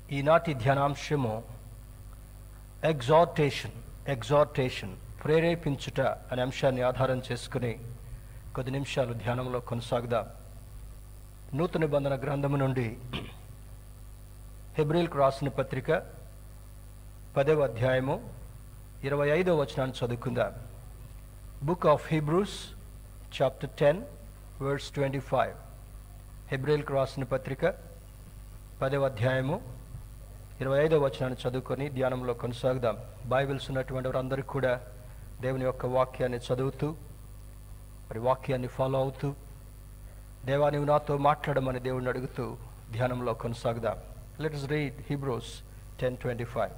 ఈనాటి ధ్యానాంశము exhortation exhortation ప్రేరేపించుట అనే అంశాన్ని ఆధారం చేసుకుని కొద్ది నిమిషాలు ధ్యానంలో కొనసాగుదాం నూతన నిబంధన గ్రంథము నుండి హెబ్రిల్కు రాసిన పత్రిక పదవ అధ్యాయము ఇరవై ఐదవ వచనాన్ని చదువుకుందాం book of Hebrews chapter ten words twenty five హెబ్రిల్కు రాసిన పత్రిక పదవ అధ్యాయము ఇరవై ఐదవ వచనాన్ని చదువుకొని ధ్యానంలో కొనసాగుదాం బైబిల్స్ ఉన్నటువంటి వారందరికీ కూడా దేవుని యొక్క వాక్యాన్ని చదువుతూ మరి వాక్యాన్ని ఫాలో అవుతూ దేవా నీవు నాతో మాట్లాడమని దేవుడిని అడుగుతూ ధ్యానంలో కొనసాగుదాం let's read Hebrews ten twenty five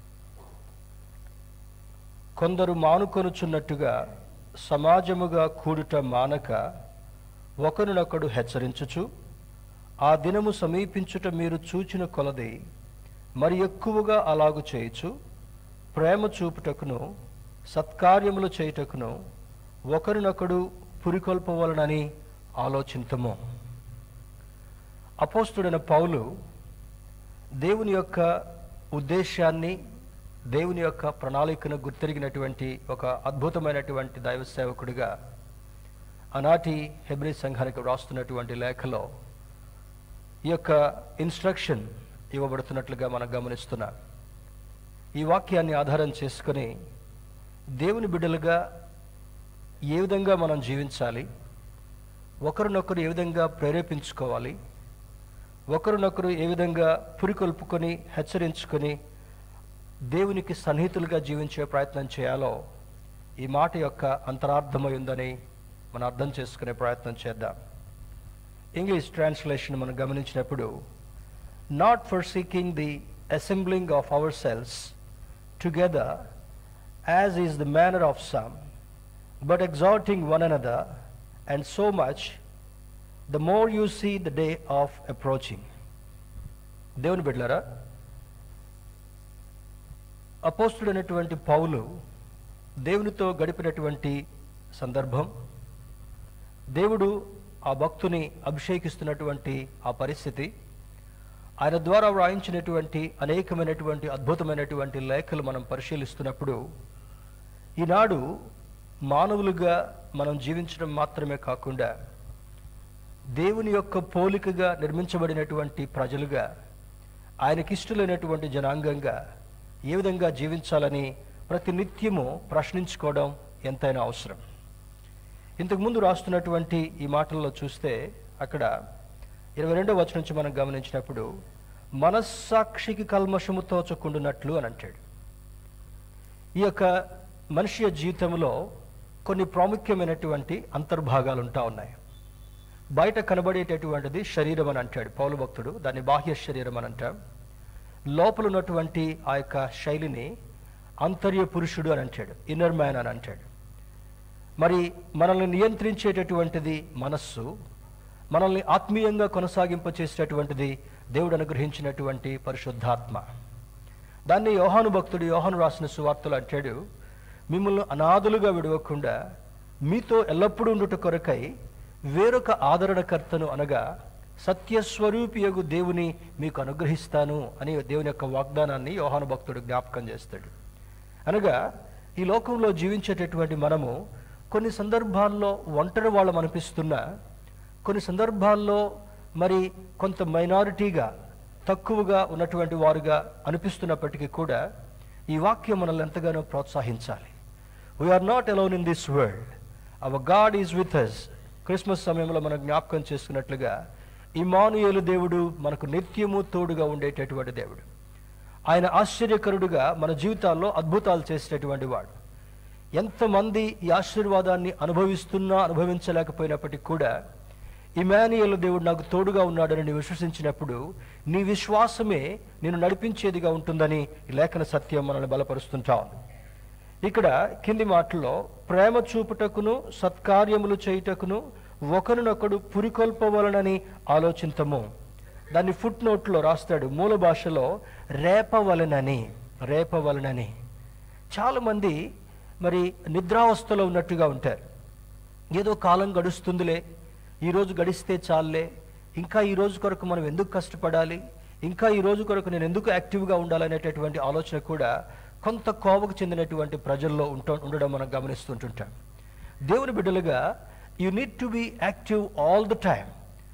కొందరు మానుకొనుచున్నట్టుగా సమాజముగా కూడుట మానక ఒకరినొకడు హెచ్చరించుచు ఆ దినము సమీపించుట మీరు చూచిన కొలది మరి ఎక్కువగా అలాగు చేయుచు ప్రేమ చూపుటకును సత్కార్యములు చేయుటకును ఒకరినొకడు పురికొల్పవలనని ఆలోచింతము అపోస్తుడైన పౌలు దేవుని యొక్క ఉద్దేశాన్ని దేవుని యొక్క ప్రణాళికను గుర్తెరిగినటువంటి ఒక అద్భుతమైనటువంటి దైవ సేవకుడిగా ఆనాటి హెబ్రి సంఘానికి వ్రాస్తున్నటువంటి లేఖలో ఈ యొక్క ఇన్స్ట్రక్షన్ ఇవ్వబడుతున్నట్లుగా మనం గమనిస్తున్నాం ఈ వాక్యాన్ని ఆధారం చేసుకొని దేవుని బిడ్డలుగా ఏ విధంగా మనం జీవించాలి ఒకరినొకరు ఏ విధంగా ప్రేరేపించుకోవాలి ఒకరినొకరు ఏ విధంగా పురికొల్పుకొని హెచ్చరించుకొని దేవునికి సన్నిహితులుగా జీవించే ప్రయత్నం చేయాలో ఈ మాట యొక్క అంతరార్థమై ఉందని మనం అర్థం చేసుకునే ప్రయత్నం చేద్దాం ఇంగ్లీష్ ట్రాన్స్లేషన్ మనం గమనించినప్పుడు not for seeking the assembling of our selves together as is the manner of some but exalting one another and so much the more you see the day of approaching దేవుని బిడ్డలారా అపోస్తుడైనటువంటి పౌలు దేవునితో గడిపినటువంటి సందర్భం దేవుడు ఆ భక్తుని అభిషేకిస్తున్నటువంటి ఆ పరిస్థితి ఆయన ద్వారా వ్రాయించినటువంటి అనేకమైనటువంటి అద్భుతమైనటువంటి లేఖలు మనం పరిశీలిస్తున్నప్పుడు ఈనాడు మానవులుగా మనం జీవించడం మాత్రమే కాకుండా దేవుని యొక్క పోలికగా నిర్మించబడినటువంటి ప్రజలుగా ఆయనకిష్టులైనటువంటి జనాంగంగా ఏ విధంగా జీవించాలని ప్రతి నిత్యము ప్రశ్నించుకోవడం ఎంతైనా అవసరం ఇంతకుముందు రాస్తున్నటువంటి ఈ మాటల్లో చూస్తే అక్కడ ఇరవై రెండో వచనం నుంచి మనం గమనించినప్పుడు మనస్సాక్షికి కల్మషము తోచకుండునట్లు అని అంటాడు ఈ యొక్క మనిషి జీవితంలో కొన్ని ప్రాముఖ్యమైనటువంటి అంతర్భాగాలు ఉంటా ఉన్నాయి బయట కనబడేటటువంటిది శరీరం అని అంటాడు పౌలు భక్తుడు దాన్ని బాహ్య శరీరం అని అంటాం లోపల ఉన్నటువంటి ఆ యొక్క శైలిని అంతర్య పురుషుడు అని అంటాడు ఇన్నర్ మ్యాన్ అని అంటాడు మరి మనల్ని నియంత్రించేటటువంటిది మనస్సు మనల్ని ఆత్మీయంగా కొనసాగింప చేసేటటువంటిది దేవుడు అనుగ్రహించినటువంటి పరిశుద్ధాత్మ దాన్ని యోహాను భక్తుడు యోహాను రాసిన సువార్తలు అంటాడు మిమ్మల్ని అనాథులుగా విడవకుండా మీతో ఎల్లప్పుడూ ఉండుట కొరకై వేరొక ఆదరణకర్తను అనగా సత్యస్వరూపియగు దేవుని మీకు అనుగ్రహిస్తాను అని దేవుని యొక్క వాగ్దానాన్ని యోహాను భక్తుడు జ్ఞాపకం చేస్తాడు అనగా ఈ లోకంలో జీవించేటటువంటి మనము కొన్ని సందర్భాల్లో ఒంటరి వాళ్ళం అనిపిస్తున్నా కొన్ని సందర్భాల్లో మరి కొంత మైనారిటీగా తక్కువగా ఉన్నటువంటి వారుగా అనిపిస్తున్నప్పటికీ కూడా ఈ వాక్యం మనల్ని ఎంతగానో ప్రోత్సహించాలి we are not alone in this world our God is with us Christmas సమయంలో మనం జ్ఞాపకం చేసుకున్నట్లుగా ఇమానుయేలు దేవుడు మనకు నిత్యము తోడుగా ఉండేటటువంటి దేవుడు ఆయన ఆశ్చర్యకరుడుగా మన జీవితాల్లో అద్భుతాలు చేసేటటువంటి వాడు ఎంతమంది ఈ ఆశీర్వాదాన్ని అనుభవిస్తున్నా అనుభవించలేకపోయినప్పటికీ కూడా ఇమానియల్ దేవుడు నాకు తోడుగా ఉన్నాడని నీవు విశ్వసించినప్పుడు నీ విశ్వాసమే నేను నడిపించేదిగా ఉంటుందని ఈ లేఖన సత్యం మనల్ని బలపరుస్తుంటా ఉంది ఇక్కడ కింది మాటల్లో ప్రేమ చూపుటకును సత్కార్యములు చేయుటకును ఒకరినొకడు పురికొల్పవలనని ఆలోచింతము దాన్ని ఫుట్ నోట్లో రాస్తాడు మూల భాషలో రేపవలనని రేపవలనని చాలామంది మరి నిద్రావస్థలో ఉన్నట్టుగా ఉంటారు ఏదో కాలం గడుస్తుందిలే ఈరోజు గడిస్తే చాలే ఇంకా ఈ రోజు కొరకు మనం ఎందుకు కష్టపడాలి ఇంకా ఈ రోజు కొరకు నేను ఎందుకు యాక్టివ్గా ఉండాలనేటటువంటి ఆలోచన కూడా కొంత కోవకు చెందినటువంటి ప్రజల్లో ఉంట ఉండడం మనం గమనిస్తుంటుంటాం దేవుని బిడ్డలుగా you need to be active all the time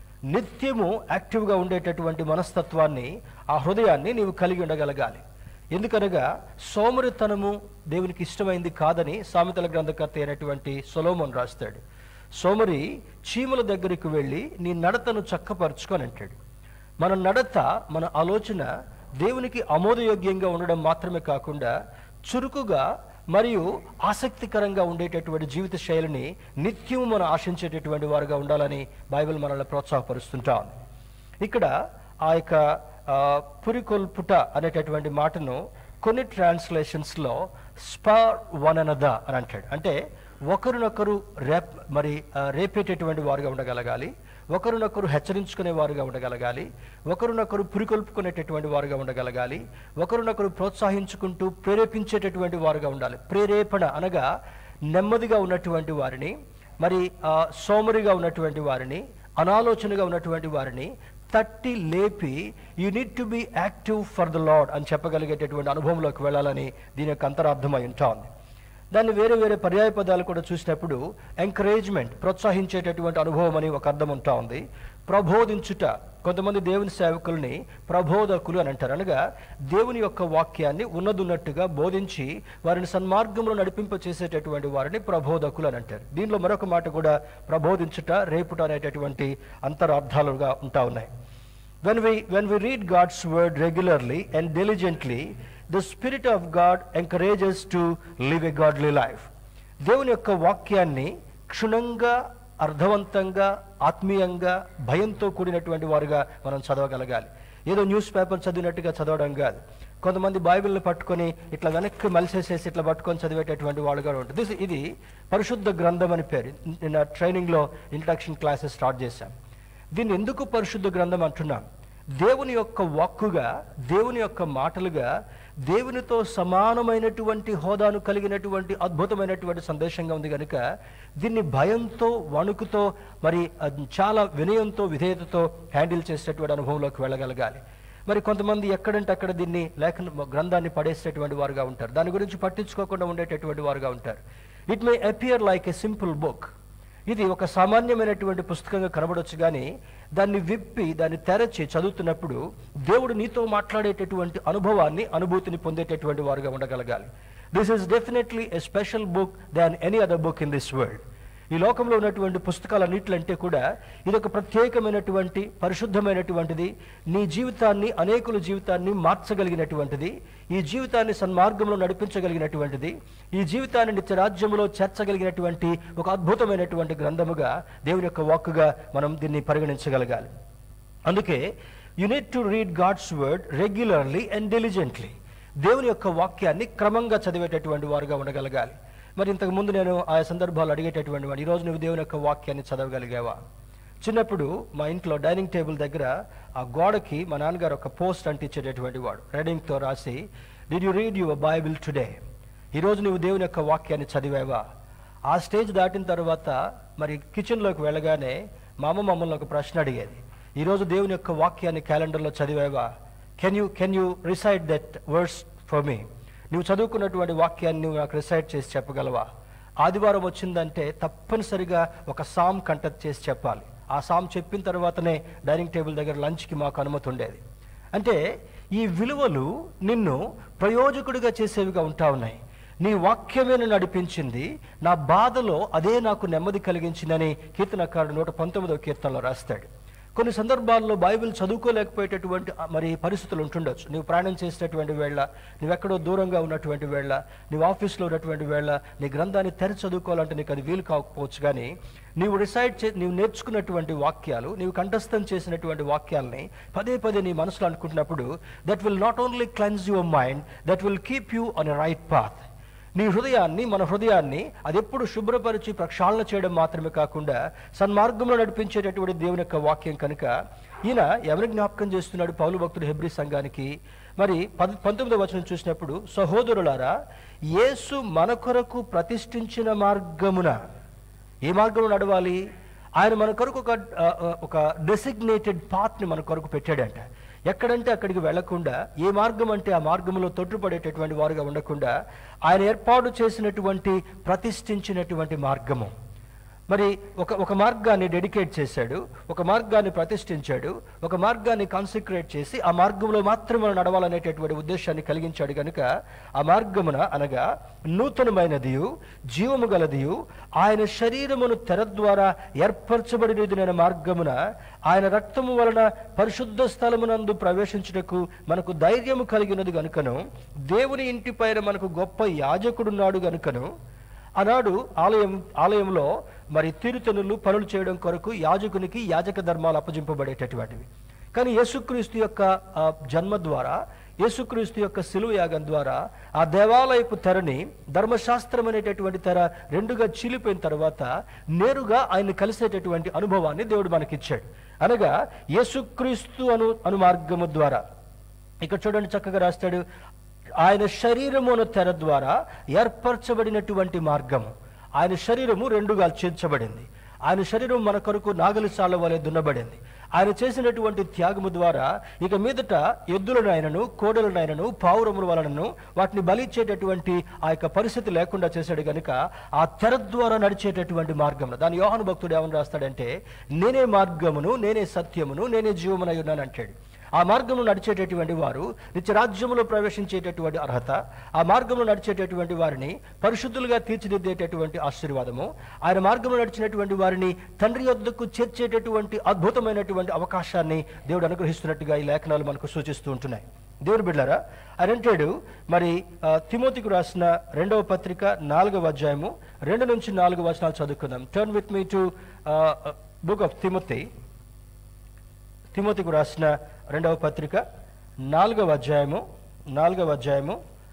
నిత్యము యాక్టివ్గా ఉండేటటువంటి మనస్తత్వాన్ని ఆ హృదయాన్ని నీవు కలిగి ఉండగలగాలి ఎందుకనగా సోమరితనము దేవునికి ఇష్టమైంది కాదని సామెతల గ్రంథకర్త అయినటువంటి సొలోమోన్ రాస్తాడు సోమరి చీమల దగ్గరికి వెళ్ళి నీ నడతను చక్కపరుచుకొని అంటాడు మన నడత మన ఆలోచన దేవునికి ఆమోదయోగ్యంగా ఉండడం మాత్రమే కాకుండా చురుకుగా మరియు ఆసక్తికరంగా ఉండేటటువంటి జీవిత శైలిని నిత్యం మనం ఆశించేటటువంటి వారుగా ఉండాలని బైబిల్ మనల్ని ప్రోత్సాహపరుస్తుంటాం ఇక్కడ ఆ యొక్క ఆ, పురికొల్పుట అనేటటువంటి మాటను కొన్ని ట్రాన్స్లేషన్స్లో స్పార్ వన్ అనద అని అంటాడు అంటే ఒకరినొకరు రేప్ మరి ఆ, రేపేటటువంటి వారుగా ఉండగలగాలి ఒకరినొకరు హెచ్చరించుకునే వారుగా ఉండగలగాలి ఒకరినొకరు పురికొల్పుకునేటటువంటి వారుగా ఉండగలగాలి ఒకరినొకరు ప్రోత్సహించుకుంటూ ప్రేరేపించేటటువంటి వారుగా ఉండాలి ప్రేరేపణ అనగా నెమ్మదిగా ఉన్నటువంటి వారిని మరి ఆ, సోమరిగా ఉన్నటువంటి వారిని అనాలోచనగా ఉన్నటువంటి వారిని తట్టి లేపి you need to be active for the Lord అని చెప్పగలిగేటటువంటి అనుభవంలోకి వెళ్ళాలని దీని యొక్క అంతరార్థమై ఉంటుంది దాన్ని వేరే వేరే పర్యాయ పదాలు కూడా చూసినప్పుడు ఎంకరేజ్మెంట్ ప్రోత్సహించేటటువంటి అనుభవం అని ఒక అర్థం ఉంటా ఉంది ప్రబోధించుట కొంతమంది దేవుని సేవకుల్ని ప్రబోధకులు అని అంటారు అనగా దేవుని యొక్క వాక్యాన్ని ఉన్నదున్నట్టుగా బోధించి వారిని సన్మార్గంలో నడిపింప చేసేటటువంటి వారిని ప్రబోధకులు అని అంటారు దీనిలో మరొక మాట కూడా ప్రబోధించుట రేపుట అనేటటువంటి అంతరార్థాలుగా ఉంటా ఉన్నాయి when we when we read god's word regularly and diligently the spirit of god encourages to live a godly life దేవుని యొక్క వాక్యాన్ని క్షుణంగా అర్థవంతంగా ఆత్మీయంగా భయంతో కూడినటువంటి వారుగా మనం చదవగలగాలి ఏదో న్యూస్ పేపర్ చదివినట్టుగా చదవడం కాదు కొంతమంది బైబిల్ని పట్టుకొని ఇట్లా వెనక్కి మలిసేసేసి ఇట్లా పట్టుకొని చదివేటటువంటి వాళ్ళుగా ఉంటుంది This- ఇది పరిశుద్ధ గ్రంథం అని పేరు నిన్న ట్రైనింగ్లో ఇంట్రడక్షన్ క్లాసెస్ స్టార్ట్ చేశాం దీన్ని ఎందుకు పరిశుద్ధ గ్రంథం అంటున్నాం దేవుని యొక్క వాక్కుగా దేవుని యొక్క మాటలుగా దేవునితో సమానమైనటువంటి హోదాను కలిగినటువంటి అద్భుతమైనటువంటి సందేశంగా ఉంది కనుక దీన్ని భయంతో వణుకుతో మరి అది చాలా వినయంతో విధేయతతో హ్యాండిల్ చేసేటటువంటి అనుభవంలోకి వెళ్ళగలగాలి మరి కొంతమంది ఎక్కడంటే అక్కడ దీన్ని లేఖన గ్రంథాన్ని పడేసేటటువంటి వారుగా ఉంటారు దాని గురించి పట్టించుకోకుండా ఉండేటటువంటి వారుగా ఉంటారు it may appear like a simple book ఇది ఒక సామాన్యమైనటువంటి పుస్తకంగా కనబడొచ్చు కానీ దాన్ని విప్పి దాన్ని తెరచి చదువుతున్నప్పుడు దేవుడు నీతో మాట్లాడేటటువంటి అనుభవాన్ని అనుభూతిని పొందేటటువంటి వారుగా ఉండగలగాలి this is definitely a special book than any other book in this world ఈ లోకంలో ఉన్నటువంటి పుస్తకాలన్నింటిలంటే కూడా ఇది ఒక ప్రత్యేకమైనటువంటి పరిశుద్ధమైనటువంటిది నీ జీవితాన్ని అనేకుల జీవితాన్ని మార్చగలిగినటువంటిది ఈ జీవితాన్ని సన్మార్గంలో నడిపించగలిగినటువంటిది ఈ జీవితాన్ని నిత్యరాజ్యంలో చేర్చగలిగినటువంటి ఒక అద్భుతమైనటువంటి గ్రంథముగా దేవుని యొక్క వాక్కుగా మనం దీన్ని పరిగణించగలగాలి అందుకే you need to read God's word regularly and diligently దేవుని యొక్క వాక్యాన్ని క్రమంగా చదివేటటువంటి వారుగా ఉండగలగాలి మరి ఇంతకు ముందు నేను ఆయా సందర్భాలు అడిగేటటువంటి వాడు ఈరోజు నువ్వు దేవుని యొక్క వాక్యాన్ని చదవగలిగావా చిన్నప్పుడు మా ఇంట్లో డైనింగ్ టేబుల్ దగ్గర ఆ గోడకి మా నాన్నగారు ఒక పోస్ట్ అంటించేటటువంటి వాడు రెడింగ్తో రాసి did you read your Bible today ఈరోజు నువ్వు దేవుని యొక్క వాక్యాన్ని చదివావా ఆ స్టేజ్ దాటిన తర్వాత మరి కిచెన్లోకి వెళ్ళగానే మా అమ్మ మమ్మల్ని ఒక ప్రశ్న అడిగేది ఈరోజు దేవుని యొక్క వాక్యాన్ని క్యాలెండర్లో చదివావా can you can you recite that words for me నువ్వు చదువుకున్నటువంటి వాక్యాన్ని నువ్వు నాకు రిసైడ్ చేసి చెప్పగలవా ఆదివారం వచ్చిందంటే తప్పనిసరిగా ఒక సామ్ కంటెక్ట్ చేసి చెప్పాలి ఆ సామ్ చెప్పిన తర్వాతనే డైనింగ్ టేబుల్ దగ్గర లంచ్కి మాకు అనుమతి ఉండేది అంటే ఈ విలువలు నిన్ను ప్రయోజకుడిగా చేసేవిగా ఉంటా ఉన్నాయి నీ వాక్యమే నన్ను నడిపించింది నా బాధలో అదే నాకు నెమ్మది కలిగించిందని కీర్తనకారుడు నూట పంతొమ్మిదవ కీర్తనలో రాస్తాడు కొన్ని సందర్భాల్లో బైబిల్ చదువుకోలేకపోయేటటువంటి ఆ, మరి పరిస్థితులు ఉంటుండొచ్చు నువ్వు ప్రయాణం చేసేటటువంటి వేళ నువ్వెక్కడో దూరంగా ఉన్నటువంటి వేళ నువ్వు ఆఫీస్లో ఉన్నటువంటి వేళ నీ గ్రంథాన్ని తెరిచి చదువుకోవాలంటే నీకు అది వీలు కాకపోవచ్చు కానీ నీవు డిసైడ్ చే నీవు నేర్చుకున్నటువంటి వాక్యాలు నీవు కంఠస్థం చేసినటువంటి వాక్యాలని పదే పదే నీ మనసులో అనుకుంటున్నప్పుడు that will not only cleanse your mind that will keep you on a right path నీ హృదయాన్ని మన హృదయాన్ని అది ఎప్పుడు శుభ్రపరిచి ప్రక్షాళన చేయడం మాత్రమే కాకుండా సన్మార్గంలో నడిపించేటటువంటి దేవుని యొక్క వాక్యం కనుక ఈయన ఎవరి జ్ఞాపకం చేస్తున్నాడు పౌలు భక్తుడు హెబ్రి సంఘానికి మరి పద్ పంతొమ్మిదవ వచనం చూసినప్పుడు సహోదరులారా యేసు మన కొరకు ప్రతిష్ఠించిన మార్గమున ఏ మార్గంలో నడవాలి ఆయన మన కొరకు ఒక ఆ, ఆ, ఒక డెసిగ్నేటెడ్ పాత్ని మన కొరకు పెట్టాడంట ఎక్కడంటే అక్కడికి వెళ్లకుండా ఏ మార్గం అంటే ఆ మార్గంలో తొట్టుపడేటటువంటి వారుగా ఉండకుండా ఆయన ఏర్పాటు చేసినటువంటి ప్రతిష్ఠించినటువంటి మార్గము మరి ఒక ఒక మార్గాన్ని డెడికేట్ చేశాడు ఒక మార్గాన్ని ప్రతిష్ఠించాడు ఒక మార్గాన్ని కాన్సన్ట్రేట్ చేసి ఆ మార్గంలో మాత్రమే మనం నడవాలనేటటువంటి ఉద్దేశాన్ని కలిగించాడు కనుక ఆ మార్గమున అనగా నూతనమైనదియు జీవము గలదియు ఆయన శరీరమును తెర ద్వారా ఏర్పరచబడినదిన మార్గమున ఆయన రక్తము వలన పరిశుద్ధ స్థలమునందు ప్రవేశించుటకు మనకు ధైర్యము కలిగినది గనుకను దేవుని ఇంటి పైన మనకు గొప్ప యాజకుడున్నాడు గనుకను ఆనాడు ఆలయం ఆలయంలో మరి తీరుతనులు పనులు చేయడం కొరకు యాజకునికి యాజక ధర్మాలు అప్పజింపబడేటటువంటివి కానీ యేసుక్రీస్తు యొక్క ఆ, జన్మ ద్వారా యేసుక్రీస్తు యొక్క సిలువ యాగం ద్వారా ఆ దేవాలయపు తెరని ధర్మశాస్త్రం అనేటటువంటి తెర రెండుగా చీలిపోయిన తర్వాత నేరుగా ఆయన కలిసేటటువంటి అనుభవాన్ని దేవుడు మనకిచ్చాడు అనగా యేసుక్రీస్తు అను అను మార్గము ద్వారా ఇక్కడ చూడండి చక్కగా రాస్తాడు ఆయన శరీరమును తెర ద్వారా ఏర్పరచబడినటువంటి మార్గము ఆయన శరీరము రెండుగా చేర్చబడింది ఆయన శరీరం మన కొరకు నాగలి సాల వలె దున్నబడింది ఆయన చేసినటువంటి త్యాగము ద్వారా ఇక మీదట ఎద్దులనైనను కోడలనైనను పావురముల వలనను వాటిని బలిచ్చేటటువంటి ఆ యొక్క పరిస్థితి లేకుండా చేశాడు గనుక ఆ తెర ద్వారా నడిచేటటువంటి మార్గం దాని యోహాను భక్తుడు ఏమని రాస్తాడంటే నేనే మార్గమును నేనే సత్యమును నేనే జీవమునై ఉన్నాను అంటాడు ఆ మార్గంలో నడిచేటటువంటి వారు నిత్య రాజ్యములో ప్రవేశించేటటువంటి అర్హత ఆ మార్గంలో నడిచేటటువంటి వారిని పరిశుద్ధులుగా తీర్చిదిద్దేటటువంటి ఆశీర్వాదము ఆయన మార్గంలో నడిచినటువంటి వారిని తండ్రి యొద్దకు చేర్చేటటువంటి అద్భుతమైనటువంటి అవకాశాన్ని దేవుడు అనుగ్రహిస్తున్నట్టుగా ఈ లేఖనాలు మనకు సూచిస్తూ ఉంటున్నాయి దేవుడు బిడ్డారా ఆయన అంటాడు మరి ఆ, తిమోతికి రాసిన రెండవ పత్రిక నాలుగవ అధ్యాయము రెండు నుంచి నాలుగు వచనాలు చదువుకుందాం turn with me to book of Timothy తిమోతికు రాసిన రెండవ పత్రిక నాలుగవ అధ్యాయము నాలుగవ అధ్యాయము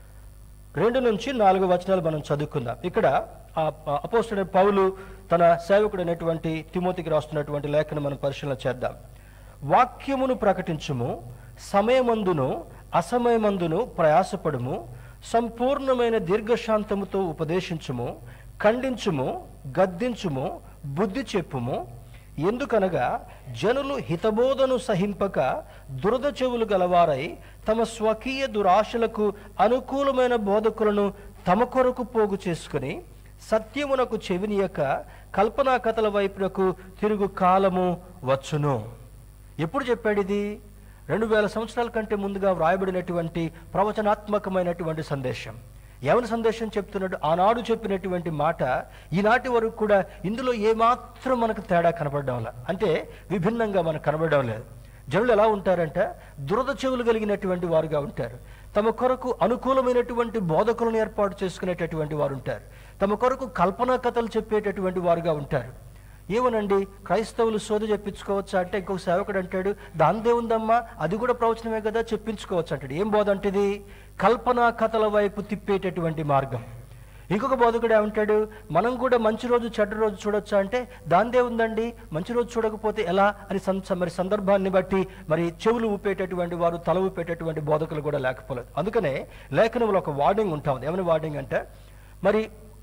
రెండు నుంచి నాలుగు వచనాలు మనం చదువుకుందాం ఇక్కడ అపోస్తుడ పౌలు తన సేవకుడైనటువంటి తిమోతికి రాస్తున్నటువంటి లేఖను మనం పరిశీలన చేద్దాం వాక్యమును ప్రకటించుము సమయమందును అసమయమందును ప్రయాసపడుము సంపూర్ణమైన దీర్ఘశాంతముతో ఉపదేశించుము ఖండించుము గద్దించుము బుద్ధి చెప్పుము ఎందుకనగా జనులు హితబోధను సహింపక దురద చెవులు గలవారై తమ స్వకీయ దురాశలకు అనుకూలమైన బోధకులను తమ కొరకు పోగు చేసుకుని సత్యమునకు చెవినియక కల్పనా కథల వైపునకు తిరుగు కాలము వచ్చును ఎప్పుడు చెప్పాడు ఇది రెండు వేల సంవత్సరాల కంటే ముందుగా వ్రాయబడినటువంటి ప్రవచనాత్మకమైనటువంటి సందేశం ఎవరి సందేశం చెప్తున్నాడు ఆనాడు చెప్పినటువంటి మాట ఈనాటి వరకు కూడా ఇందులో ఏమాత్రం మనకు తేడా కనపడడం లే అంటే విభిన్నంగా మనకు కనబడడం లేదు జనులు ఎలా ఉంటారంటే దురద చెవులు కలిగినటువంటి వారుగా ఉంటారు తమ కొరకు అనుకూలమైనటువంటి బోధకులను ఏర్పాటు చేసుకునేటటువంటి వారు ఉంటారు తమ కొరకు కల్పనా కథలు చెప్పేటటువంటి వారుగా ఉంటారు ఏమోనండి క్రైస్తవులు సోద చెప్పించుకోవచ్చా అంటే ఇంకొక సేవకుడు అంటాడు దాందే ఉందమ్మా అది కూడా ప్రవచనమే కదా చెప్పించుకోవచ్చు అంటాడు ఏం బోధ అంటది కల్పనా కథల వైపు తిప్పేటటువంటి మార్గం ఇంకొక బోధకుడు ఏమంటాడు మనం కూడా మంచి రోజు చెడ్డ రోజు చూడొచ్చా అంటే దాందే ఉందండి మంచి రోజు చూడకపోతే ఎలా అని సం- మరి సందర్భాన్ని బట్టి మరి చెవులు ఊపేటటువంటి వారు తల ఊపేటటువంటి బోధకులు కూడా లేకపోలేదు అందుకనే లేఖనంలో ఒక వార్డింగ్ ఉంటుంది ఏమని వార్డింగ్ అంటే మరి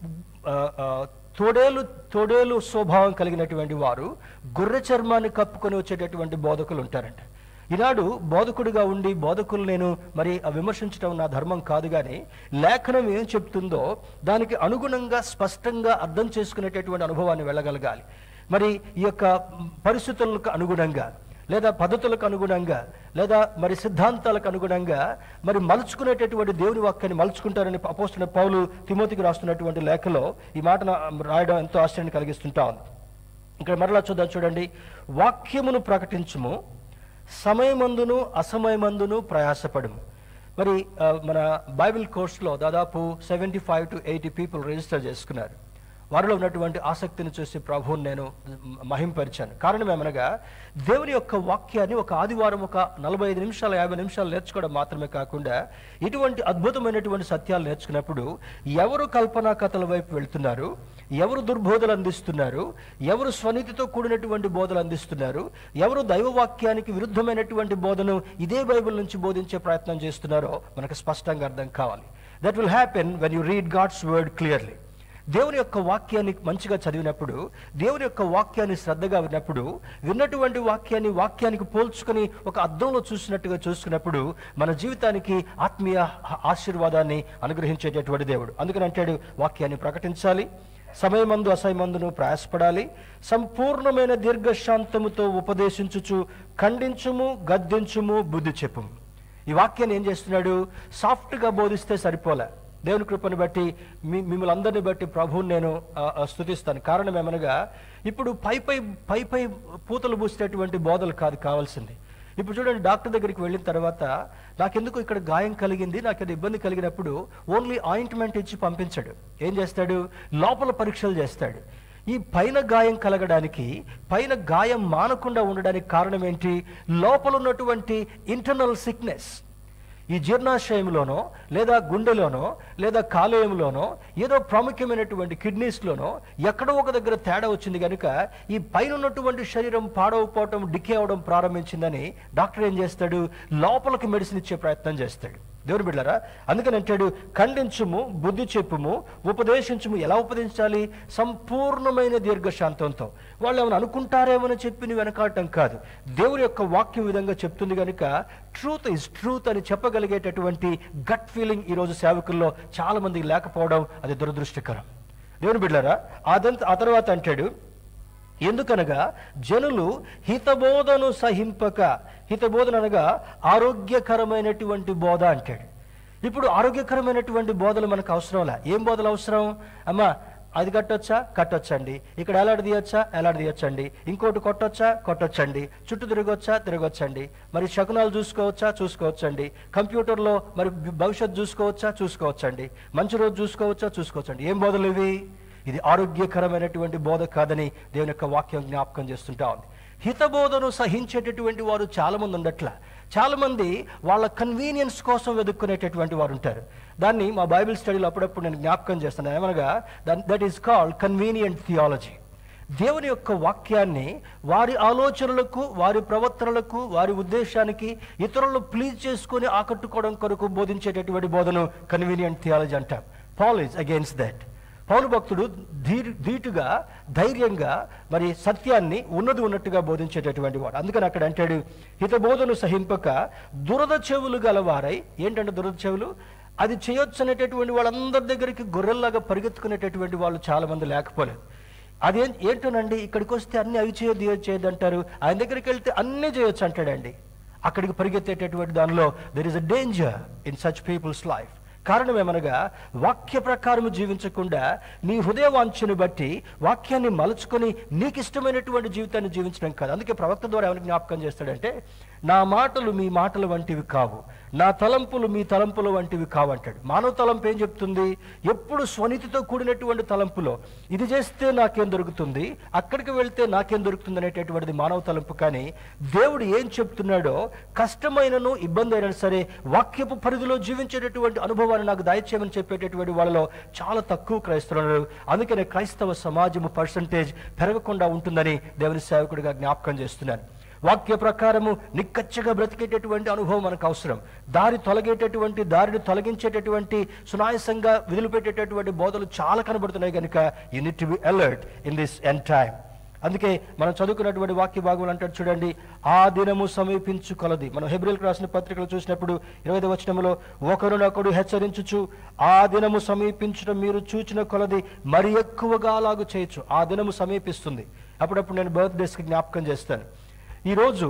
ఆ, ఆ, తోడేలు తోడేలు స్వభావం కలిగినటువంటి వారు గొర్రె చర్మాన్ని కప్పుకొని వచ్చేటటువంటి బోధకులు ఉంటారంట ఈనాడు బోధకుడిగా ఉండి బోధకులు నేను మరి ఆ విమర్శించడం నా ధర్మం కాదు కానీ లేఖనం ఏం చెప్తుందో దానికి అనుగుణంగా స్పష్టంగా అర్థం చేసుకునేటటువంటి అనుభవాన్ని వెళ్ళగలగాలి మరి ఈ యొక్క పరిస్థితులకు అనుగుణంగా లేదా పద్ధతులకు అనుగుణంగా లేదా మరి సిద్ధాంతాలకు అనుగుణంగా మరి మలుచుకునేటటువంటి దేవుని వాక్యాన్ని మలుచుకుంటారని అపోస్తున్న పౌలు తిమోతికి రాస్తున్నటువంటి లేఖలో ఈ మాట నా- రాయడం ఎంతో ఆశ్చర్యాన్ని కలిగిస్తుంటా ఉంది ఇక్కడ మరలా చూద్దాం చూడండి వాక్యమును ప్రకటించుము సమయమందును అసమయమందును ప్రయాసపడుము మరి ఆ, మన బైబిల్ కోర్స్లో దాదాపు seventy five to eighty people register చేసుకున్నారు వారిలో ఉన్నటువంటి ఆసక్తిని చూసి ప్రభువుని నేను మహింపరిచాను కారణం ఏమనగా దేవుని యొక్క వాక్యాన్ని ఒక ఆదివారం ఒక నలభై ఐదు నిమిషాలు యాభై నిమిషాలు నేర్చుకోవడం మాత్రమే కాకుండా ఇటువంటి అద్భుతమైనటువంటి సత్యాలు నేర్చుకున్నప్పుడు ఎవరు కల్పనా కథల వైపు వెళ్తున్నారు ఎవరు దుర్బోధలు అందిస్తున్నారు ఎవరు స్వనీతితో కూడినటువంటి బోధలు అందిస్తున్నారు ఎవరు దైవవాక్యానికి విరుద్ధమైనటువంటి బోధను ఇదే బైబిల్ నుంచి బోధించే ప్రయత్నం చేస్తున్నారో మనకు స్పష్టంగా అర్థం కావాలి that will happen when you read God's word clearly దేవుని యొక్క వాక్యాన్ని మంచిగా చదివినప్పుడు దేవుని యొక్క వాక్యాన్ని శ్రద్ధగా విన్నప్పుడు విన్నటువంటి వాక్యాన్ని వాక్యానికి పోల్చుకొని ఒక అద్దంలో చూసినట్టుగా చూసుకున్నప్పుడు మన జీవితానికి ఆత్మీయ ఆశీర్వాదాన్ని అనుగ్రహించేటటువంటి దేవుడు అందుకని అంటాడు వాక్యాన్ని ప్రకటించాలి సమయమందు అసమయమందును ప్రయాసపడాలి సంపూర్ణమైన దీర్ఘశాంతముతో ఉపదేశించుచు ఖండించుము గద్దించుము బుద్ధి చెప్పుము ఈ వాక్యాన్ని ఏం చేస్తున్నాడు సాఫ్ట్గా బోధిస్తే సరిపోలే దేవుని కృపను బట్టి మీ మిమ్మల్ని అందరిని బట్టి ప్రభువుని నేను ఆ, ఆ, స్తుతిస్తాను కారణం ఏమనగా ఇప్పుడు పై పై పై పై పూతలు పూసేటటువంటి బోధలు కాదు కావాల్సింది ఇప్పుడు చూడండి డాక్టర్ దగ్గరికి వెళ్ళిన తర్వాత నాకెందుకు ఇక్కడ గాయం కలిగింది నాకు అది ఇబ్బంది కలిగినప్పుడు ఓన్లీ ఆయింట్మెంట్ ఇచ్చి పంపించాడు ఏం చేస్తాడు లోపల పరీక్షలు చేస్తాడు ఈ పైన గాయం కలగడానికి పైన గాయం మానకుండా ఉండడానికి కారణం ఏంటి లోపల ఉన్నటువంటి ఇంటర్నల్ సిక్నెస్ ఈ జీర్ణాశయంలోనో లేదా గుండెలోనో లేదా కాలేయంలోనో ఏదో ప్రాముఖ్యమైనటువంటి కిడ్నీస్లోనో ఎక్కడో ఒక దగ్గర తేడా వచ్చింది కనుక ఈ పైన ఉన్నటువంటి శరీరం పాడవపోవటం డికే అవడం ప్రారంభించిందని డాక్టర్ ఏం చేస్తాడు లోపలికి మెడిసిన్ ఇచ్చే ప్రయత్నం చేస్తాడు దేవుని బిడ్డారా అందుకని అంటాడు ఖండించుము బుద్ధి చెప్పుము ఉపదేశించుము ఎలా ఉపదేశించాలి సంపూర్ణమైన దీర్ఘశాంతంతో వాళ్ళు ఏమైనా అనుకుంటారేమని చెప్పి నువ్వు వెనకాడటం కాదు దేవుని యొక్క వాక్యం విధంగా చెప్తుంది కనుక ట్రూత్ ఇస్ ట్రూత్ అని చెప్పగలిగేటటువంటి గట్ ఫీలింగ్ ఈరోజు సేవకుల్లో చాలా మందికి లేకపోవడం అది దురదృష్టకరం దేవుని బిడ్డారా అదంత ఆ తర్వాత అంటాడు ఎందుకనగా జనులు హితబోధను సహింపక హితబోధన అనగా ఆరోగ్యకరమైనటువంటి బోధ అంటాడు ఇప్పుడు ఆరోగ్యకరమైనటువంటి బోధలు మనకు అవసరంలా ఏం బోధలు అవసరం అమ్మా అది కట్టొచ్చా కట్టొచ్చండి ఇక్కడ ఎలాడి తీయొచ్చా ఎలాడి తీయొచ్చండి ఇంకోటి కొట్టొచ్చా కొట్టొచ్చండి చుట్టూ తిరగొచ్చా తిరగొచ్చండి మరి శకునాలు చూసుకోవచ్చా చూసుకోవచ్చండి కంప్యూటర్లో మరి భవిష్యత్తు చూసుకోవచ్చా చూసుకోవచ్చండి మంచి రోజు చూసుకోవచ్చా చూసుకోవచ్చండి ఏం బోధలు ఇవి ఇది ఆరోగ్యకరమైనటువంటి బోధ కాదని దేవుని యొక్క వాక్యం జ్ఞాపకం చేస్తుంటా ఉంది హితబోధను సహించేటటువంటి వారు చాలా మంది ఉండట్ల చాలా మంది వాళ్ళ కన్వీనియన్స్ కోసం వెతుక్కునేటటువంటి వారు ఉంటారు దాన్ని మా బైబిల్ స్టడీలో అప్పుడప్పుడు నేను జ్ఞాపకం చేస్తాను ఏమనగా that is called convenient theology దేవుని యొక్క వాక్యాన్ని వారి ఆలోచనలకు వారి ప్రవర్తనలకు వారి ఉద్దేశానికి ఇతరులను ప్లీజ్ చేసుకొని ఆకట్టుకోవడం కొరకు బోధించేటటువంటి బోధను కన్వీనియంట్ థియాలజీ అంటాం పాల్ ఇస్ అగేన్స్ట్ దట్ పౌలు భక్తుడు ధీర్ ధీటుగా ధైర్యంగా మరి సత్యాన్ని ఉన్నది ఉన్నట్టుగా బోధించేటటువంటి వాడు అందుకని అక్కడ అంటాడు హితబోధను సహింపక దురద చెవులు గలవారై ఏంటంటే దురద చెవులు అది చేయొచ్చు అనేటటువంటి వాళ్ళందరి దగ్గరికి గొర్రెల్లాగా పరిగెత్తుకునేటటువంటి వాళ్ళు చాలా మంది లేకపోలేదు అదే ఏంటోనండి ఇక్కడికి వస్తే అన్ని అవి చేయొద్దు ఇది చేయొద్దు అంటారు ఆయన దగ్గరికి వెళ్తే అన్నీ చేయొచ్చు అంటాడండి అక్కడికి పరిగెత్తేటటువంటి దానిలో there is a danger in such people's life కారణం ఏమనగా వాక్య ప్రకారము జీవించకుండా నీ హృదయవాంఛను బట్టి వాక్యాన్ని మలుచుకొని నీకు ఇష్టమైనటువంటి జీవితాన్ని జీవించడం కాదు అందుకే ప్రవక్త ద్వారా ఏమైనా జ్ఞాపకం చేస్తాడంటే నా మాటలు మీ మాటల వంటివి కావు నా తలంపులు మీ తలంపుల వంటివి కావంటాడు మానవ తలంపు ఏం చెప్తుంది ఎప్పుడు స్వనీతితో కూడినటువంటి తలంపులో ఇది చేస్తే నాకేం దొరుకుతుంది అక్కడికి వెళ్తే నాకేం దొరుకుతుంది అనేటటువంటిది మానవ తలంపు కానీ దేవుడు ఏం చెప్తున్నాడో కష్టమైనను ఇబ్బంది అయినా సరే వాక్యపు పరిధిలో జీవించేటటువంటి అనుభవాన్ని నాకు దయచేయమని చెప్పేటటువంటి వాళ్ళలో చాలా తక్కువ క్రైస్తవులు అందుకనే క్రైస్తవ సమాజము పర్సంటేజ్ పెరగకుండా ఉంటుందని దేవుని సేవకుడిగా జ్ఞాపకం చేస్తున్నాను వాక్య ప్రకారము నిక్కచ్చగా బ్రతికేటటువంటి అనుభవం మనకు అవసరం దారి తొలగేటటువంటి దారిని తొలగించేటటువంటి సునాయసంగా విదిలిపెట్టేటటువంటి బోధలు చాలా కనబడుతున్నాయి కనుక you need to be alert in this end time అందుకే మనం చదువుకున్నటువంటి వాక్య భాగం అంటాడు చూడండి ఆ దినము సమీపించు కొలది మనం హెబ్రిల్కి రాసిన పత్రికలు చూసినప్పుడు ఇరవై వచనంలో ఒకరినొకడు హెచ్చరించుచు ఆ దినము సమీపించడం మీరు చూచిన కొలది మరి ఎక్కువగా అలాగు చేయొచ్చు ఆ దినము సమీపిస్తుంది అప్పుడప్పుడు నేను బర్త్డేస్కి జ్ఞాపకం చేస్తాను ఈరోజు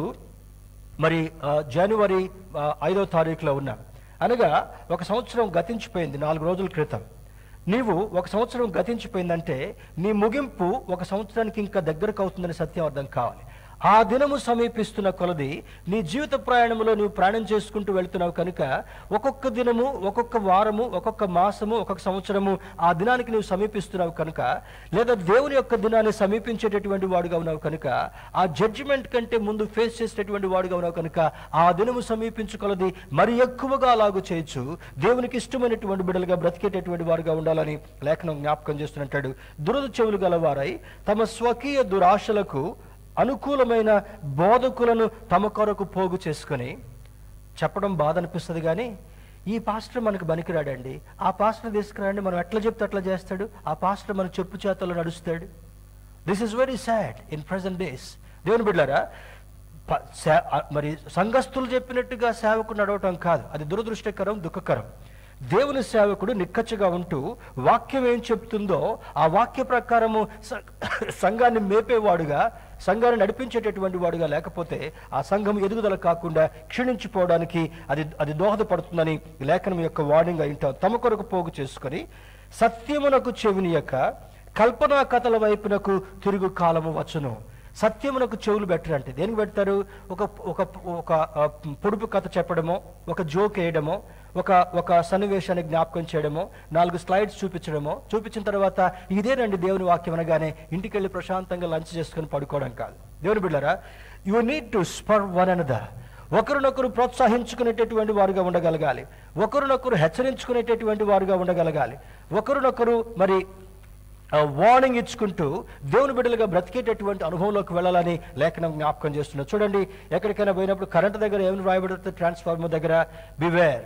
మరి ఆ, జనవరి ఆ, ఐదో తారీఖులో ఉన్నాం అనగా ఒక సంవత్సరం గతించిపోయింది నాలుగు రోజుల క్రితం నీవు ఒక సంవత్సరం గతించిపోయిందంటే నీ ముగింపు ఒక సంవత్సరానికి ఇంకా దగ్గరకు అవుతుందని సత్యం అర్థం కావాలి ఆ దినము సమీపిస్తున్న కొలది నీ జీవిత ప్రయాణంలో నీవు ప్రయాణం చేసుకుంటూ వెళ్తున్నావు కనుక ఒక్కొక్క దినము ఒక్కొక్క వారము ఒక్కొక్క మాసము ఒక్కొక్క సంవత్సరము ఆ దినానికి నువ్వు సమీపిస్తున్నావు కనుక లేదా దేవుని యొక్క దినాన్ని సమీపించేటటువంటి వాడుగా ఉన్నావు కనుక ఆ జడ్జిమెంట్ కంటే ముందు ఫేస్ చేసేటటువంటి వాడుగా ఉన్నావు కనుక ఆ దినము సమీపించుకొలది మరి ఎక్కువగా అలాగు చేయొచ్చు దేవునికి ఇష్టమైనటువంటి బిడ్డలుగా బ్రతికేటటువంటి వారుగా ఉండాలని లేఖనం జ్ఞాపకం చేస్తున్నట్టాడు దురద చెవులు గలవారై తమ స్వకీయ దురాశలకు అనుకూలమైన బోధకులను తమ కొరకు పోగు చేసుకొని చెప్పడం బాధ అనిపిస్తుంది కానీ ఈ పాస్టర్ మనకు పనికిరాడండి ఆ పాస్టర్ తీసుకురండి మనం ఎట్లా చెప్తే అట్లా చేస్తాడు ఆ పాస్టర్ మన చెప్పు చేతల్లో నడుస్తాడు this is very sad in present days దేవుని బిడ్డారా ప- సే- ఆ, మరి సంఘస్థులు చెప్పినట్టుగా సేవకు నడవటం కాదు అది దురదృష్టకరం దుఃఖకరం దేవుని సేవకుడు నిక్కచ్చిగా ఉంటూ వాక్యం ఏం చెప్తుందో ఆ వాక్య ప్రకారము స- సంఘాన్ని మేపేవాడుగా సంఘాన్ని నడిపించేటటువంటి వాడుగా లేకపోతే ఆ సంఘం ఎదుగుదల కాకుండా క్షీణించిపోవడానికి అది అది దోహదపడుతుందని ఈ లేఖనం యొక్క వార్నింగ్ అయింటాం తమ కొరకు పోగు చేసుకొని సత్యమునకు చెవినియక కల్పనా కథల వైపునకు తిరుగు కాలము వచ్చును సత్యమునకు చెవులు పెట్టరు అంటే దేనికి పెడతారు ఒక ఒక ఒక ఆ, పొడుపు కథ చెప్పడమో ఒక జోక్ వేయడమో ఒక ఒక సన్నివేశాన్ని జ్ఞాపకం చేయడమో నాలుగు స్లైడ్స్ చూపించడమో చూపించిన తర్వాత ఇదేనండి దేవుని వాక్యం అనగానే ఇంటికి వెళ్ళి ప్రశాంతంగా లంచ్ చేసుకొని పడుకోవడం కాదు దేవుని బిళ్ళరా you need to spur one another ఒకరినొకరు ప్రోత్సహించుకునేటటువంటి వారుగా ఉండగలగాలి ఒకరినొకరు హెచ్చరించుకునేటటువంటి వారుగా ఉండగలగాలి ఒకరినొకరు మరి వార్నింగ్ ఇచ్చుకుంటూ దేవుని బిడ్డలుగా బ్రతికేటటువంటి అనుభవంలోకి వెళ్ళాలని లేఖనం జ్ఞాపకం చేస్తున్నారు చూడండి ఎక్కడికైనా పోయినప్పుడు కరెంట్ దగ్గర ఏమైనా రాయబడుతుంది ట్రాన్స్ఫార్మర్ దగ్గర beware